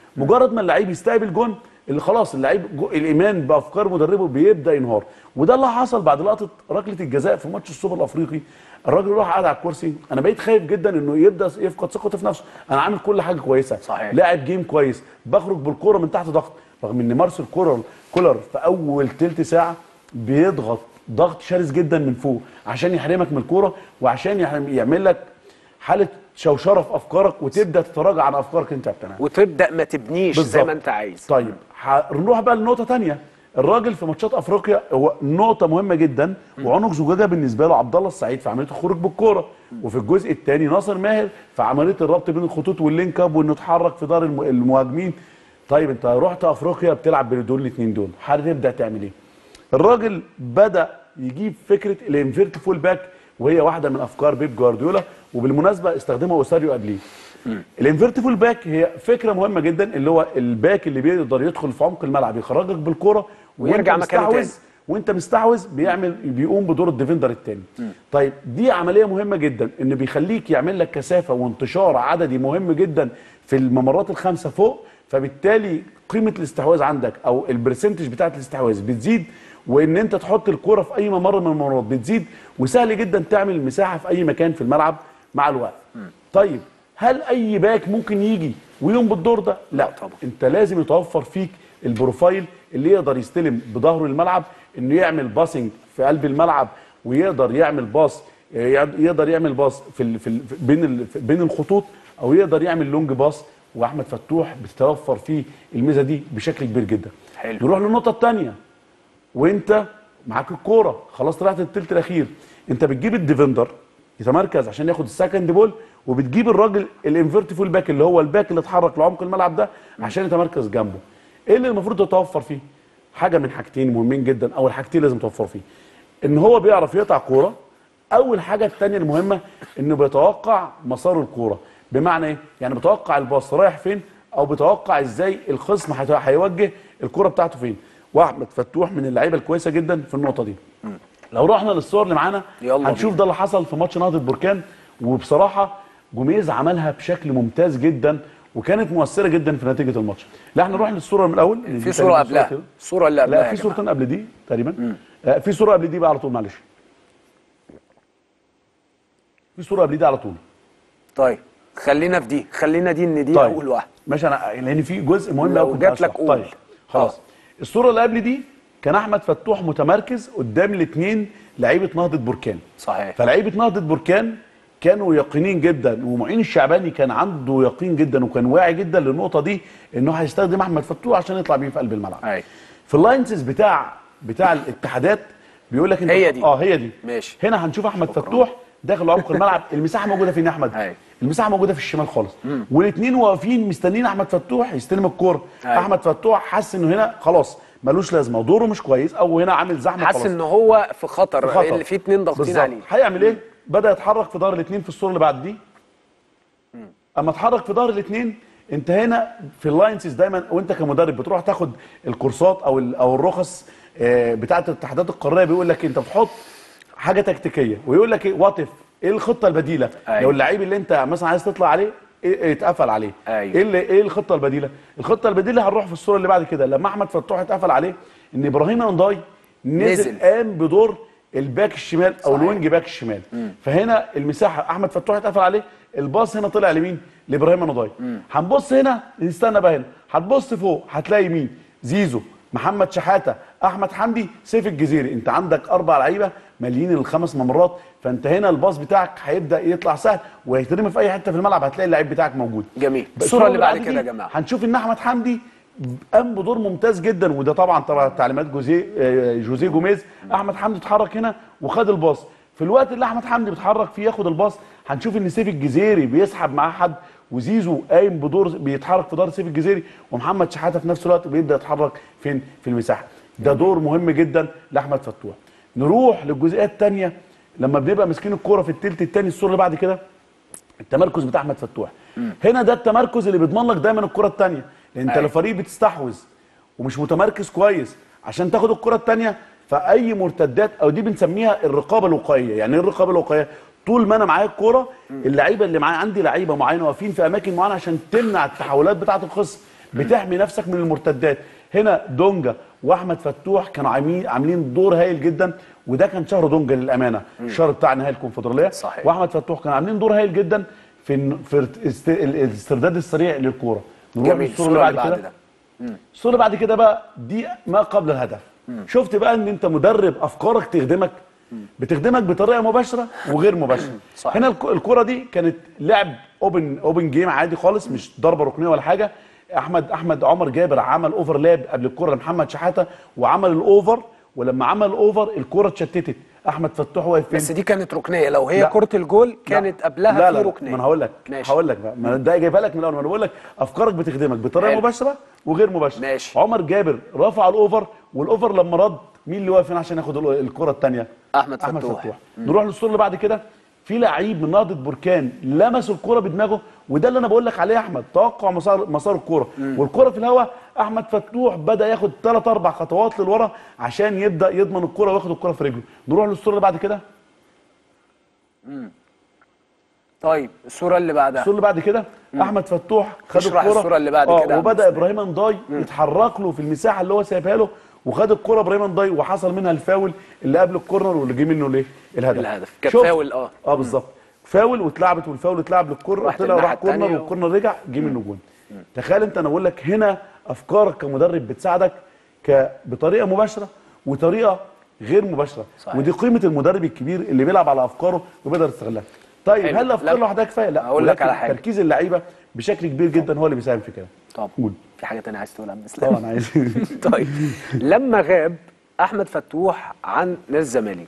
مجرد ما اللعيب يستقبل جون اللي خلاص اللعيب جو الايمان بافكار مدربه بيبدا ينهار وده اللي حصل بعد لقطه ركله الجزاء في ماتش السوبر الافريقي الراجل راح قاعد على الكرسي انا بقيت خايف جدا انه يبدا يفقد ثقته في نفسه انا عامل كل حاجه كويسه صحيح. لاعب جيم كويس بخرج بالكوره من تحت ضغط رغم ان مارسيل كولر كولر في اول تلت ساعه بيضغط ضغط شرس جدا من فوق عشان يحرمك من الكوره وعشان يحرم- يعمل لك حاله شوشره في افكارك وتبدا تتراجع عن افكارك انت بتاعها وتبدا ما تبنيش زي ما انت عايز طيب هنروح بقى لنقطه تانية الراجل في ماتشات افريقيا هو نقطه مهمه جدا وعنق زجاجه بالنسبه له عبد الله السعيد في عمليه الخروج بالكوره وفي الجزء الثاني ناصر ماهر في عمليه الربط بين الخطوط واللينك اب وانه يتحرك في دار الم- المهاجمين طيب انت رحت افريقيا بتلعب بين دول الاثنين دول هتبدا تعمل ايه الراجل بدا يجيب فكره الانفيرت فول باك وهي واحده من افكار بيب جوارديولا وبالمناسبه استخدمها اوساريو قبليه الانفيرت فول باك هي فكره مهمه جدا اللي هو الباك اللي بيقدر يدخل في عمق الملعب يخرجك بالكره ويرجع وانت مكانه مستحوذ- تاني. وانت مستحوذ بيعمل بيقوم بدور الديفندر الثاني طيب دي عمليه مهمه جدا ان بيخليك يعمل لك كثافه وانتشار عددي مهم جدا في الممرات الخمسه فوق فبالتالي قيمه الاستحواذ عندك او البرسنتج بتاعت الاستحواذ بتزيد وان انت تحط الكره في اي ممر من الممرات بتزيد وسهل جدا تعمل مساحه في اي مكان في الملعب مع الوقت طيب هل اي باك ممكن يجي ويقوم بالدور ده لا طبعا. انت لازم يتوفر فيك البروفايل اللي يقدر يستلم بظهره الملعب انه يعمل باسنج في قلب الملعب ويقدر يعمل باص يقدر يعمل باص في ال- في ال- في- بين ال- في- بين الخطوط او يقدر يعمل لونج باص واحمد فتوح بتتوفر فيه الميزه دي بشكل كبير جدا حلو. نروح للنقطه الثانيه وانت معاك الكوره خلاص طلعت الثلث الاخير انت بتجيب الديفندر يتمركز عشان ياخد السكند بول وبتجيب الراجل الانفيرت فول باك اللي هو الباك اللي اتحرك لعمق الملعب ده عشان يتمركز جنبه ايه اللي المفروض يتوفر فيه حاجه من حاجتين مهمين جدا اول حاجتين لازم توفر فيه ان هو بيعرف يقطع كوره اول حاجه الثانيه المهمه انه بيتوقع مسار الكوره بمعنى ايه يعني بيتوقع الباص رايح فين او بيتوقع ازاي الخصم هت- هيوجه الكوره بتاعته فين واحمد فتوح من اللعيبه الكويسه جدا في النقطه دي لو رحنا للصور اللي معانا يلا هنشوف بينا. ده اللي حصل في ماتش نهضه بركان وبصراحه جوميز عملها بشكل ممتاز جدا وكانت مؤثره جدا في نتيجه الماتش لا احنا نروح للصوره من الاول في دي صوره تقريباً قبلها كده. الصوره اللي قبلها لا يا في جماعة. صورتين قبل دي تقريبا آه في صوره قبل دي بقى على طول معلش في صوره قبل دي على طول طيب خلينا في دي خلينا دي ان دي طيب اول واحده ماشي انا لان في جزء مهم لو قوي كنت جات عايز لك أشرحه. قول. طيب خلاص الصوره اللي قبل دي كان احمد فتوح متمركز قدام الاثنين لعيبه نهضه بركان صحيح فلعيبه نهضه بركان كانوا يقينين جدا ومعين الشعباني كان عنده يقين جدا وكان واعي جدا للنقطه دي انه هيستخدم احمد فتوح عشان يطلع بيه في قلب الملعب أيوة. في اللاينسز بتاع بتاع الاتحادات بيقول لك انت هي دي. اه هي دي ماشي. هنا هنشوف احمد فتوح داخل عمق الملعب المساحه موجوده فين يا احمد أيوة. المساحه موجوده في الشمال خالص والاثنين واقفين مستنيين احمد فتوح يستلم الكوره أيوة. احمد فتوح حس انه هنا خلاص ملوش لازمه دوره مش كويس او هنا عامل زحمه حاسس خلاص ان هو في خطر, في خطر. اللي في اتنين ضاغطين بالظبط. عليه هيعمل ايه؟ بدا يتحرك في ظهر الاثنين في الصوره اللي بعد دي اما اتحرك في ظهر الاثنين انت هنا في اللاينسز دايما وانت كمدرب بتروح تاخد الكورسات او ال- او الرخص آه، بتاعه الاتحادات القاريه بيقول لك انت بتحط حاجه تكتيكيه ويقول لك ايه وات اف ايه الخطه البديله أيوة. لو اللعيب اللي انت مثلا عايز تطلع عليه إيه إيه اتقفل عليه أيوة. ايه اللي ايه الخطه البديله الخطه البديله هنروح في الصوره اللي بعد كده لما احمد فتوح اتقفل عليه ان ابراهيم انداي نزل, نزل. نزل. قام بدور الباك الشمال او صحيح. الوينج باك الشمال فهنا المساحه احمد فتوح اتقفل عليه الباص هنا طلع لمين لابراهيم نضاي هنبص هنا نستنى بقى هنا هتبص فوق هتلاقي مين زيزو محمد شحاته احمد حمدي سيف الجزيري انت عندك اربع لعيبه ماليين الخمس ممرات فانت هنا الباص بتاعك هيبدا يطلع سهل وهيترمي في اي حته في الملعب هتلاقي اللعيب بتاعك موجود جميل. بس الصورة اللي بعد دي كده يا جماعة. هنشوف ان احمد حمدي قام بدور ممتاز جدا وده طبعا طبعا تعليمات جوزيه آه، جوزيه جوميز احمد حمدي اتحرك هنا وخد الباص في الوقت اللي احمد حمدي بيتحرك فيه ياخد الباص هنشوف ان سيف الجزيري بيسحب معاه حد وزيزو قايم بدور بيتحرك في دار سيف الجزيري ومحمد شحاته في نفس الوقت بيبدا يتحرك فين في المساحه ده دور مهم جدا لاحمد فتوح نروح للجزئيه الثانيه لما بنبقى ماسكين الكوره في الثلث الثاني الصوره اللي بعد كده التمركز بتاع احمد فتوح هنا ده التمركز اللي بيضمن لك دايما الكره الثانيه لان انت أيوة. لو فريق بتستحوذ ومش متمركز كويس عشان تاخد الكره الثانيه فاي مرتدات او دي بنسميها الرقابه الوقائيه يعني ايه الرقابه الوقائيه طول ما انا معايا الكوره اللعيبه اللي معايا عندي لعيبه معينه واقفين في اماكن معينه عشان تمنع التحولات بتاعه الخصم بتحمي نفسك من المرتدات هنا دونجا واحمد فتوح كانوا عاملين عاملين دور هايل جدا وده كان شهر دونجا للامانه الشهر بتاع نهائي الكونفدراليه صحيح. واحمد فتوح كانوا عاملين دور هايل جدا في الن- في است- ال- الاسترداد السريع للكوره نروح جميل للصورة الصوره اللي بعد كده ده الصوره بعد كده بقى دي ما قبل الهدف شفت بقى ان انت مدرب افكارك تخدمك بتخدمك بطريقه مباشره وغير مباشره صحيح. هنا الك- الكره دي كانت لعب اوبن اوبن جيم عادي خالص مش ضربه ركنيه ولا حاجه احمد احمد عمر جابر عمل اوفرلاب قبل الكره لمحمد شحاته وعمل الاوفر ولما عمل الاوفر الكره اتشتتت احمد فتوح واقف فين بس دي كانت ركنيه لو هي لا. كره الجول كانت لا. قبلها لا في لا لا. ركنيه ما انا هقول لك ماشي. هقول لك بقى ما أنا ده جايبها لك من الاول ما انا بقول لك افكارك بتخدمك بطريقه حلو. مباشره وغير مباشره ماشي. عمر جابر رفع الاوفر والاوفر لما رد مين اللي واقف هنا عشان ياخد ال- الكره الثانيه أحمد احمد فتوح. فتوح نروح للصوره اللي بعد كده في لعيب من نهضه بركان لمس الكره بدماغه وده اللي انا بقول لك عليه يا احمد توقع مسار مسار الكره والكره في الهواء احمد فتوح بدا ياخد ثلاث اربع خطوات للورا عشان يبدا يضمن الكره وياخد الكره في رجله نروح للصوره اللي بعد كده طيب الصوره اللي بعدها الصوره اللي بعد كده احمد فتوح خد اشرح الكره الصورة اللي بعد آه، كده يا وبدا أحمد ابراهيم انضاي يتحرك له في المساحه اللي هو سايبها له وخد الكره ابراهيم انضاي وحصل منها الفاول اللي قبل الكورنر واللي جه منه الايه الهدف الهدف. كانت شوف- فاول، آه. اه بالظبط فاول واتلعبت والفاول اتلعب للكورنر راحت طلع الناحية راح كورنر التانية و- والكورنر رجع جه منه جون تخيل انت انا بقول لك هنا افكارك كمدرب بتساعدك ك... بطريقه مباشره وطريقه غير مباشره صحيح. ودي قيمه المدرب الكبير اللي بيلعب على افكاره وبيقدر يستغلها طيب حلو. هل الافكار لا. لوحدها كفايه لا أقول لك ولكن على حاجة. تركيز اللعيبه بشكل كبير جدا هو اللي بيساهم في كده طب قول في حاجه تانية عايز تقولها يا عم اسلام طبعا عايز طيب لما غاب احمد فتوح عن نادي الزمالك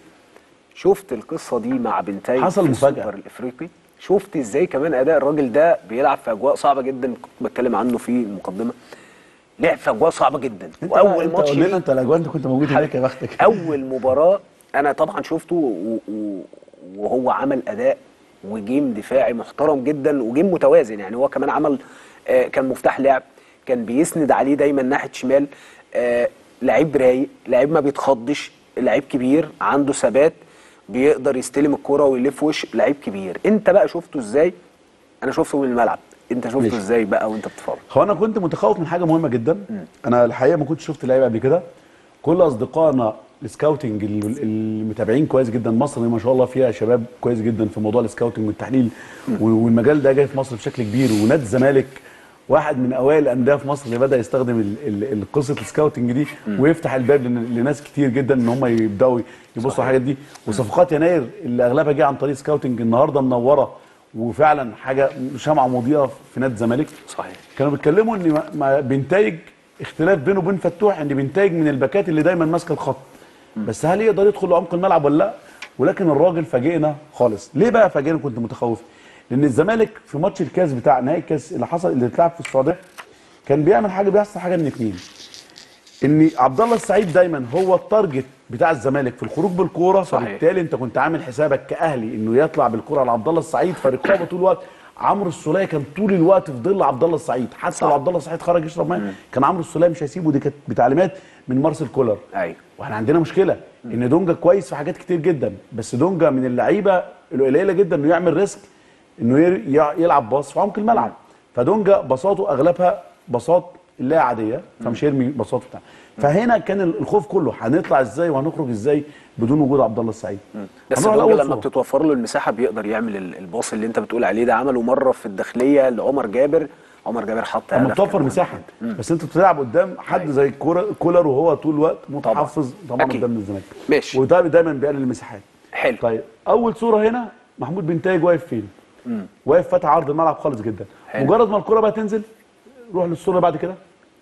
شفت القصه دي مع بنتي حصل في مفاجأة. السوبر الافريقي شفت ازاي كمان اداء الراجل ده بيلعب في اجواء صعبه جدا كنت بتكلم عنه في المقدمه لعب في اجواء صعبه جدا انت واول انت ماتش قول لنا ليه- انت الاجواء انت كنت موجود هناك يا بختك اول مباراه انا طبعا شفته و... و... وهو عمل اداء وجيم دفاعي محترم جدا وجيم متوازن يعني هو كمان عمل آه كان مفتاح لعب كان بيسند عليه دايما ناحيه شمال آه لعيب رايق لعيب ما بيتخضش لعيب كبير عنده ثبات بيقدر يستلم الكرة ويلف وش لعيب كبير انت بقى شفته ازاي انا شفته من الملعب انت شفته ماشي. ازاي بقى وانت بتتفرج هو انا كنت متخوف من حاجه مهمه جدا انا الحقيقه ما كنتش شفت لعيبه قبل كده كل اصدقائنا السكاوتنج ال- المتابعين كويس جدا مصر ما شاء الله فيها شباب كويس جدا في موضوع السكاوتنج والتحليل و- والمجال ده جاي في مصر بشكل كبير ونادي الزمالك واحد من اوائل الانديه في مصر اللي بدا يستخدم ال- ال- ال- قصه السكاوتنج دي ويفتح الباب لن- لناس كتير جدا ان هم يبداوا يبصوا على الحاجات دي وصفقات يناير اللي اغلبها جه عن طريق سكاوتنج النهارده منوره وفعلا حاجه شمعه مضيئه في نادي الزمالك صحيح كانوا بيتكلموا ان ما- ما بنتايج اختلاف بينه وبين فتوح ان بنتايج من الباكات اللي دايما ماسكه الخط بس هل يقدر يدخل لعمق الملعب ولا لا ولكن الراجل فاجئنا خالص ليه بقى فاجئنا كنت متخوف لان الزمالك في ماتش الكاس بتاع نهائي الكاس اللي حصل اللي اتلعب في السعوديه كان بيعمل حاجه بيحصل حاجه من اتنين ان عبد الله السعيد دايما هو التارجت بتاع الزمالك في الخروج بالكوره صحيح. فبالتالي انت كنت عامل حسابك كاهلي انه يطلع بالكوره على عبد الله السعيد فرقابه طول الوقت عمرو السوليه كان طول الوقت في ظل عبد الله السعيد حتى صح. لو عبد الله السعيد خرج يشرب ميه كان عمرو السوليه مش هيسيبه دي كانت بتعليمات من مارسيل كولر ايوه واحنا عندنا مشكله ان دونجا كويس في حاجات كتير جدا بس دونجا من اللعيبه القليله جدا انه يعمل ريسك انه ير- يع- يلعب باص في عمق الملعب فدونجا بساطه اغلبها بساط لا عاديه فمش هيرمي بساطه بتاع فهنا كان الخوف كله هنطلع ازاي وهنخرج ازاي بدون وجود عبد الله السعيد بس هنروح الراجل لأول لما صورة. بتتوفر له المساحه بيقدر يعمل ال- الباص اللي انت بتقول عليه ده عمله مره في الداخليه لعمر جابر عمر جابر حط اما هدف بتوفر كمان. مساحه بس انت بتلعب قدام حد أيوة. زي كولر كولر وهو طول الوقت متحفظ طبعا أكيد. قدام الزمالك ماشي. وده دايما بيقلل المساحات حلو طيب اول صوره هنا محمود بنتايج واقف فين واقف فاتح عرض الملعب خالص جدا حلو. مجرد ما الكره بقى تنزل روح للصوره اللي بعد كده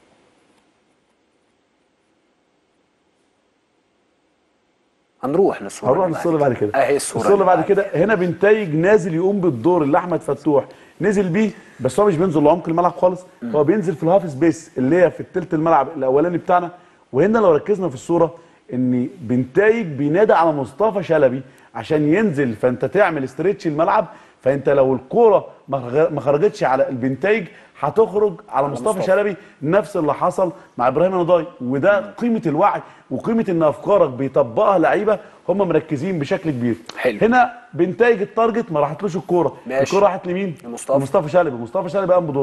هنروح للصوره هنروح اللي للصوره اللي بعد كده اهي الصوره الصوره اللي بعد كده هنا بنتايج نازل يقوم بالدور اللي احمد فتوح نزل بيه بس هو مش بينزل لعمق الملعب خالص هو بينزل في الهاف سبيس اللي هي في التلت الملعب الاولاني بتاعنا وهنا لو ركزنا في الصوره ان بنتايج بينادى على مصطفى شلبي عشان ينزل فانت تعمل استريتش الملعب فانت لو الكوره ما غ- ما خرجتش على البنتايج هتخرج على مصطفى مصطفى. شلبي نفس اللي حصل مع ابراهيم نضاي وده قيمه الوعي وقيمه ان افكارك بيطبقها لعيبه هم مركزين بشكل كبير حلو. هنا بنتايج التارجت ما راحتلوش الكوره ماشي. الكوره راحت لمين لمصطفى. لمصطفى شلبي مصطفى شلبي قام بدوره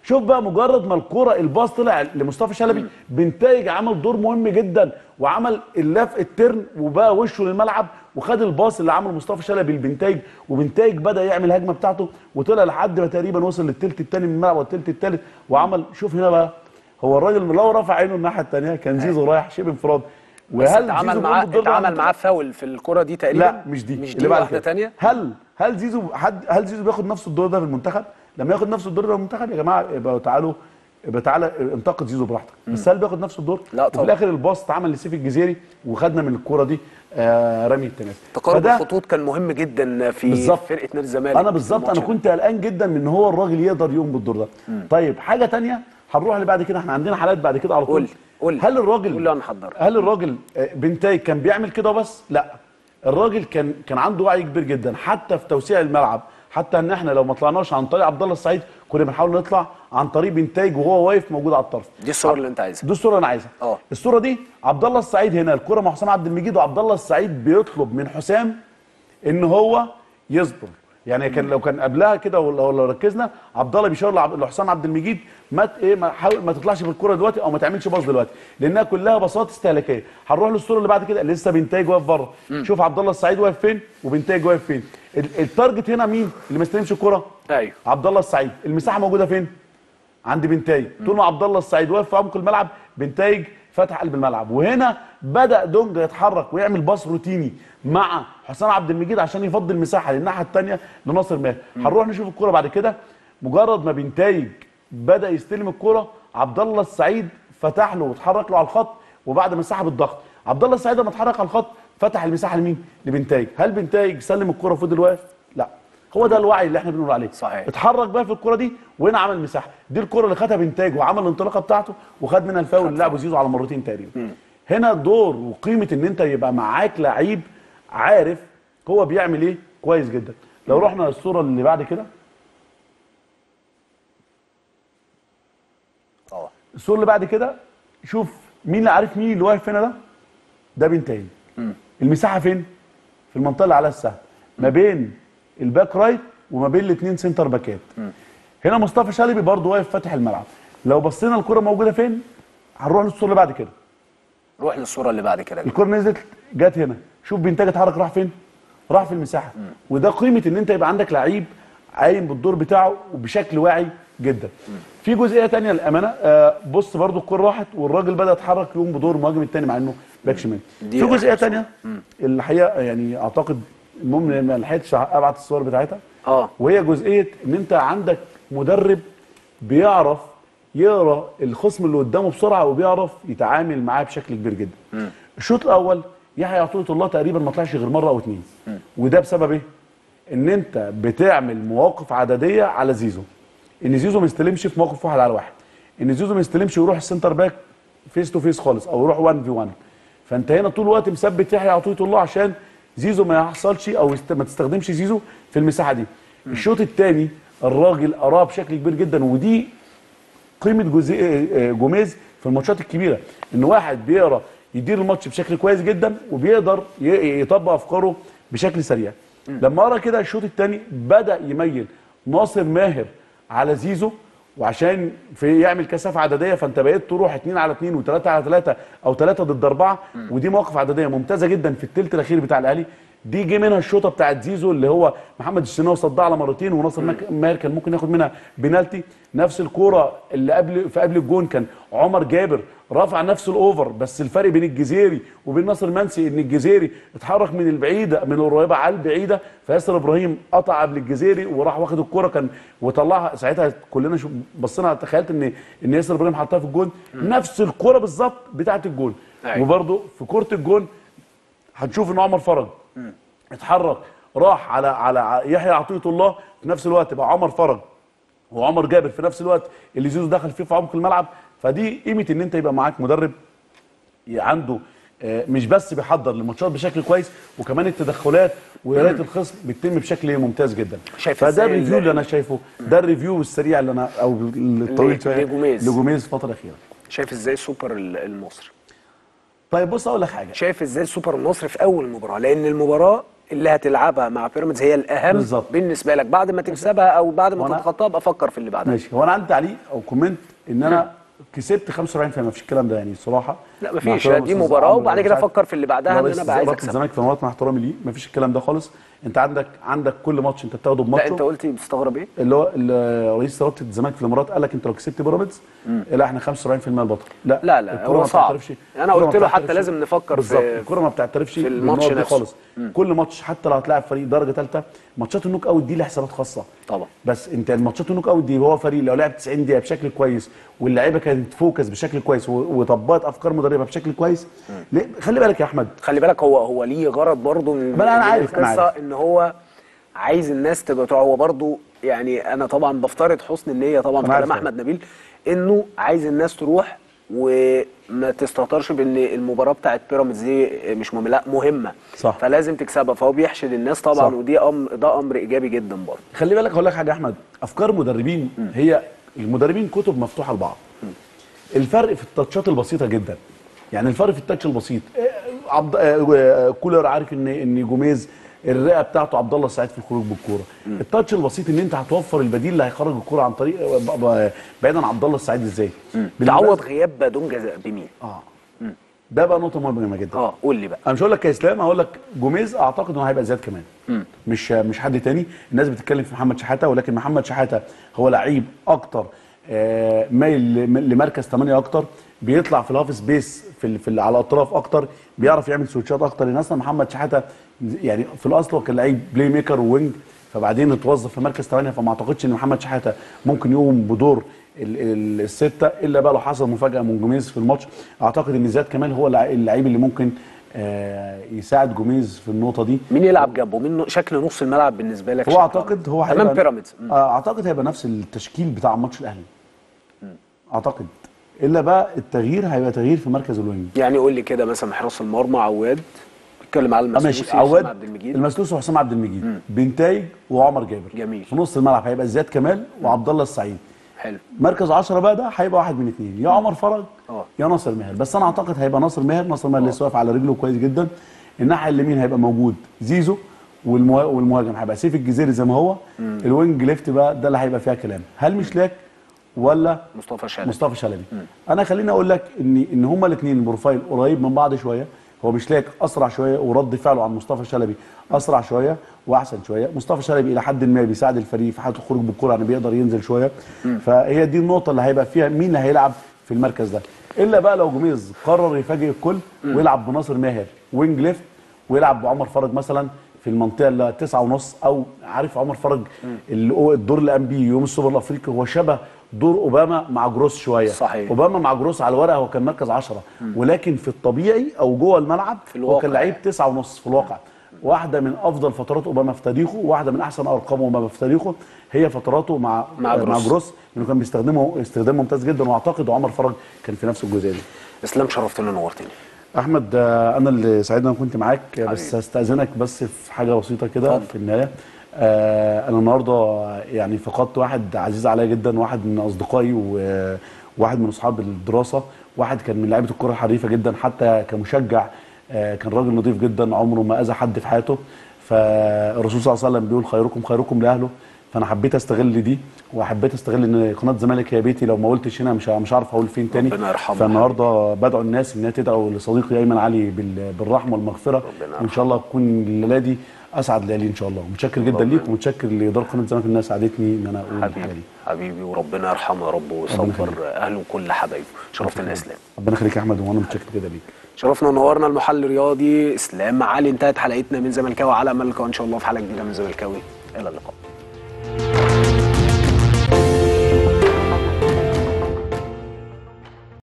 شوف بقى مجرد ما الكرة الباص طلع لمصطفى شلبي بنتايج عمل دور مهم جدا وعمل اللف الترن وبقى وشه للملعب وخد الباص اللي عمله مصطفى شلبي لبنتايج وبنتايج بدا يعمل الهجمه بتاعته وطلع لحد ما تقريبا وصل للثلث الثاني من الملعب والثلث الثالث وعمل شوف هنا بقى هو الراجل لو رفع عينه الناحيه الثانيه كان زيزو رايح شبه انفراد بس وهل اتعمل زيزو معاه جاب الدور ده اتعمل عند- معاه فاول في الكرة دي تقريبا لا مش دي مش دي بعد واحدة كده. تانية هل هل زيزو حد هل زيزو بياخد نفس الدور ده في المنتخب لما ياخد نفس الدور ده في المنتخب يا جماعه يبقى تعالوا يبقى تعالى انتقد زيزو براحتك بس هل بياخد نفس الدور لا وفي طبعا. الاخر الباص اتعمل لسيف الجزيري وخدنا من الكوره دي آه رمي التماس تقارب فده الخطوط كان مهم جدا في بالظبط. فرقة نادي الزمالك انا بالظبط انا الماتش ده. كنت قلقان جدا من ان هو الراجل يقدر يقوم بالدور ده طيب حاجه تانية هنروح اللي بعد كده احنا عندنا حالات بعد كده على طول قول- قول. هل الراجل قول لي أنا محضر. هل الراجل آه، بنتاي كان بيعمل كده بس لا الراجل كان كان عنده وعي كبير جدا حتى في توسيع الملعب حتى ان احنا لو ما طلعناش عن طريق عبد الله السعيد كنا بنحاول نطلع عن طريق بنتاج وهو واقف موجود على الطرف دي الصور اللي انت عايزها دي الصوره اللي انا عايزها اه. الصوره دي عبد الله السعيد هنا الكره مع حسام عبد المجيد وعبد الله السعيد بيطلب من حسام ان هو يصبر يعني كان لو كان قبلها كده ولو لو ركزنا عبد الله بيشاور لعب- لحسام عبد المجيد ما ت- ايه ما حاول ما تطلعش بالكره دلوقتي او ما تعملش باص دلوقتي لانها كلها باصات استهلاكيه هنروح للصوره اللي بعد كده لسه بنتاج واقف بره شوف عبد الله السعيد واقف فين وبنتاج واقف فين ال- التارجت هنا مين اللي ما استلمش الكره ايوه عبد الله السعيد المساحه موجوده فين عند بنتايج طول ما عبد الله السعيد واقف في عمق الملعب بنتايج فتح قلب الملعب وهنا بدا دونجا يتحرك ويعمل باص روتيني مع حسام عبد المجيد عشان يفضي المساحه للناحيه الثانيه لناصر ماهر هنروح نشوف الكره بعد كده مجرد ما بنتايج بدا يستلم الكره عبد الله السعيد فتح له واتحرك له على الخط وبعد ما سحب الضغط عبد الله السعيد لما اتحرك على الخط فتح المساحه لمين لبنتايج هل بنتايج سلم الكره وفضل واقف لا هو ده الوعي اللي احنا بنقول عليه صحيح. اتحرك بقى في الكره دي وهنا عمل مساحه دي الكره اللي خدها بنتاج وعمل الانطلاقه بتاعته وخد منها الفاول اللي لعبه زيزو على مرتين تقريبا هنا دور وقيمه ان انت يبقى معاك لعيب عارف هو بيعمل ايه كويس جدا لو رحنا للصوره اللي بعد كده اه الصوره اللي بعد كده شوف مين اللي عارف مين اللي واقف هنا ده ده بنتاج المساحه فين في المنطقه اللي عليها السهم ما بين الباك رايت وما بين الاثنين سنتر باكات هنا مصطفى شلبي برضه واقف فاتح الملعب لو بصينا الكره موجوده فين هنروح للصوره اللي بعد كده روح للصورة اللي بعد كده الكره نزلت جت هنا شوف بنتاج اتحرك راح فين راح في المساحه وده قيمه ان انت يبقى عندك لعيب قايم بالدور بتاعه وبشكل واعي جدا في جزئيه تانية للامانه آه بص برضو الكره راحت والراجل بدا يتحرك يقوم بدور المهاجم التاني مع انه باك شمال دي في جزئيه آخر تانية الحقيقه يعني اعتقد المهم إن ما لحقتش ابعت الصور بتاعتها اه وهي جزئيه ان انت عندك مدرب بيعرف يقرا الخصم اللي قدامه بسرعه وبيعرف يتعامل معاه بشكل كبير جدا. الشوط الاول يحيى عطيه الله تقريبا ما طلعش غير مره او اتنين وده بسبب ايه؟ ان انت بتعمل مواقف عدديه على زيزو. ان زيزو ما يستلمش في موقف واحد على واحد. ان زيزو ما يستلمش ويروح السنتر باك فيس تو فيس خالص او يروح 1 في 1 فانت هنا طول الوقت مثبت يحيى عطيه الله عشان زيزو ما يحصلش او يست... ما تستخدمش زيزو في المساحه دي. الشوط الثاني الراجل قراه بشكل كبير جدا ودي قيمه جزء آه، جوميز في الماتشات الكبيره ان واحد بيقرا يدير الماتش بشكل كويس جدا وبيقدر ي- يطبق افكاره بشكل سريع لما قرا كده الشوط الثاني بدا يميل ناصر ماهر على زيزو وعشان في يعمل كثافه عدديه فانت بقيت تروح 2 على 2 و3 على 3 او 3 ضد 4 ودي مواقف عدديه ممتازه جدا في الثلث الاخير بتاع الاهلي دي جه منها الشوطه بتاعت زيزو اللي هو محمد الشناوي صدها على مرتين وناصر ماك- ماهر كان ممكن ياخد منها بنالتي نفس الكوره اللي قبل في قبل الجون كان عمر جابر رفع نفس الاوفر بس الفرق بين الجزيري وبين ناصر منسي ان الجزيري اتحرك من البعيده من القريبه على البعيده فياسر ابراهيم قطع قبل الجزيري وراح واخد الكوره كان وطلعها ساعتها كلنا شو بصينا تخيلت ان ان ياسر ابراهيم حطها في الجون نفس الكوره بالظبط بتاعت الجون أيوة. وبرده في كوره الجون هنشوف ان عمر فرج اتحرك راح على على يحيى عطيه الله في نفس الوقت بقى عمر فرج وعمر جابر في نفس الوقت اللي زيزو دخل فيه في عمق الملعب فدي قيمه ان انت يبقى معاك مدرب عنده آه، مش بس بيحضر للماتشات بشكل كويس وكمان التدخلات وقرايه الخصم بتتم بشكل ممتاز جدا شايف فده إزاي الريفيو ال- اللي انا شايفه ده الريفيو السريع اللي انا او الطويل شويه لجوميز. لجوميز الفتره الاخيره شايف ازاي السوبر ال- المصري طيب بص اقول لك حاجه شايف ازاي السوبر المصري في اول مباراه لان المباراه اللي هتلعبها مع بيراميدز هي الاهم بالظبط. بالنسبه لك بعد ما تكسبها او بعد ما وأنا- تتخطاها ابقى افكر في اللي بعدها ماشي هو انا عندي تعليق او كومنت ان انا كسبت 45 ما فيش الكلام ده يعني الصراحه لا مع مفيش احترامي دي أستاذ مباراه عمرو وبعد مش كده عارف. افكر في اللي بعدها ان رئيس انا بقى عايز رابطه اكسب الزمالك في مرات مع احترامي ليه مفيش الكلام ده خالص انت عندك عندك كل ماتش انت بتاخده لا بماتشه انت قلت بتستغرب ايه؟ اللي هو ال- رئيس رابطه الزمالك في الامارات قال لك انت لو كسبت بيراميدز لا احنا 75% البطل لا لا، لا، الكرة هو ما صعب. بتعترفش- أنا الكرة قلت ما له حتى بتعترفش- لازم نفكر بالظبط في- الكره ما بتعترفش في الماتش بالنقط دي نفسه. خالص كل ماتش حتى لو هتلاعب فريق درجه ثالثه ماتشات النوك اوت دي لها حسابات خاصه طبعا بس انت الماتشات النوك اوت دي هو فريق لو لعب 90 دقيقه بشكل كويس واللعيبه كانت فوكس بشكل كويس و- وطبقت افكار مدربه بشكل كويس ليه؟ خلي بالك يا احمد خلي بالك هو هو ليه غرض برضه من ما أنا من عارف، أنا القصه عارف. ان هو عايز الناس تبقى تروح هو برضه يعني انا طبعا بفترض حسن النيه طبعا أنا في عارف كلام طبعا. احمد نبيل انه عايز الناس تروح وما تستهترش بان المباراه بتاعت بيراميدز دي مش مهمه لا مهمه صح. فلازم تكسبها فهو بيحشد الناس طبعا صح. ودي امر ده امر ايجابي جدا برضه خلي بالك هقول لك حاجه يا احمد افكار مدربين هي المدربين كتب مفتوحه لبعض الفرق في التاتشات البسيطه جدا يعني الفرق في التاتش البسيط آه، عبد آه، كولر عارف ان ان جوميز الرئه بتاعته عبد الله السعيد في الخروج بالكوره التاتش البسيط ان انت هتوفر البديل اللي هيخرج الكوره عن طريق ب- ب- بعيدا عن عبد الله السعيد ازاي تعوض غياب بدون جزاء بمين اه ده بقى نقطه مهمه جدا اه قول لي بقى انا مش هقول لك كاسلام هقول لك جوميز اعتقد انه هيبقى زياد كمان مش مش حد تاني الناس بتتكلم في محمد شحاته ولكن محمد شحاته هو لعيب اكتر آه، مايل لم- لمركز 8 اكتر بيطلع في الهاف سبيس في ال- في ال- على الاطراف اكتر بيعرف يعمل سويتشات اكتر لان اصلا محمد شحاته يعني في الاصل هو كان لعيب بلاي ميكر ووينج فبعدين اتوظف في مركز 8 فما اعتقدش ان محمد شحاته ممكن يقوم بدور ال- ال- السته الا بقى لو حصل مفاجاه من جوميز في الماتش اعتقد ان زياد كمال هو اللع- اللعيب اللي ممكن آه، يساعد جوميز في النقطه دي مين يلعب جنبه مين شكل نص الملعب بالنسبه لك هو شكله؟ اعتقد هو امام بيراميدز آه، اعتقد هيبقى نفس التشكيل بتاع ماتش الاهلي اعتقد الا بقى التغيير هيبقى تغيير في مركز الوينج يعني قول لي كده مثلا حراس المرمى عواد بيتكلم على آه، المسلوسي ماشي حسام عواد عبد المجيد المسلوس وحسام عبد المجيد بنتايج وعمر جابر جميل. في نص الملعب هيبقى زياد كمال وعبد الله السعيد حلو مركز 10 بقى ده هيبقى واحد من اثنين يا عمر فرج اه. يا ناصر ماهر بس انا اعتقد هيبقى ناصر ماهر ناصر ماهر لسه واقف على رجله كويس جدا الناحيه اليمين هيبقى موجود زيزو والمه... والمهاجم هيبقى سيف الجزيري زي ما هو الوينج ليفت بقى ده اللي هيبقى فيها كلام هل مشلاك ولا مصطفى شلبي مصطفى شلبي انا خليني اقول لك ان ان هما الاثنين البروفايل قريب من بعض شويه هو مشلاك اسرع شويه ورد فعله عن مصطفى شلبي اسرع شويه واحسن شويه مصطفى شلبي الى حد ما بيساعد الفريق في حاله الخروج بالكره يعني بيقدر ينزل شويه فهي دي النقطه اللي هيبقى فيها مين اللي هيلعب في المركز ده الا بقى لو جوميز قرر يفاجئ الكل ويلعب بناصر ماهر وينج ليفت ويلعب بعمر فرج مثلا في المنطقه اللي تسعة ونص او عارف عمر فرج اللي هو الدور اللي قام بيه يوم السوبر الافريقي هو شبه دور اوباما مع جروس شويه صحيح. اوباما مع جروس على الورقه هو كان مركز 10 ولكن في الطبيعي او جوه الملعب في هو الواقع كان لعيب يعني. تسعة ونص في الواقع واحده من افضل فترات اوباما في تاريخه واحده من احسن ارقام اوباما في تاريخه هي فتراته مع مع مع جروس. جروس لانه كان بيستخدمه استخدام ممتاز جدا واعتقد عمر فرج كان في نفس الجزئيه دي اسلام شرفتني ونورتني احمد آه، انا اللي سعيد ان انا كنت معاك آه، بس حبيبي. استاذنك بس في حاجه بسيطه كده اتفضل. في النهايه آه، انا النهارده يعني فقدت واحد عزيز عليا جدا واحد من اصدقائي وواحد من اصحاب الدراسه واحد كان من لعيبه الكره الحريفه جدا حتى كمشجع آه، كان راجل نظيف جدا عمره ما اذى حد في حياته فالرسول صلى الله عليه وسلم بيقول خيركم خيركم لاهله فانا حبيت استغل دي وحبيت استغل ان قناه الزمالك هي بيتي لو ما قلتش هنا مش مش عارف اقول فين تاني ربنا يرحمه فالنهارده بدعو الناس انها تدعو لصديقي ايمن علي بال- بالرحمه والمغفره ربنا وان شاء الله تكون الليله دي اسعد ليالي ان شاء الله متشكر جدا اللهم ليك ومتشكر لاداره قناه الزمالك انها ساعدتني ان انا اقول الحاجه حبيبي دي حبيبي وربنا يرحمه يا رب ويصبر اهله وكل حبايبه شرفتنا يا اسلام ربنا يخليك يا احمد وانا متشكر جدا ليك شرفنا ونورنا المحل الرياضي اسلام علي انتهت حلقتنا من زملكاوي على امل اللقاء ان شاء الله في حلقه جديده من زملكاوي الى اللقاء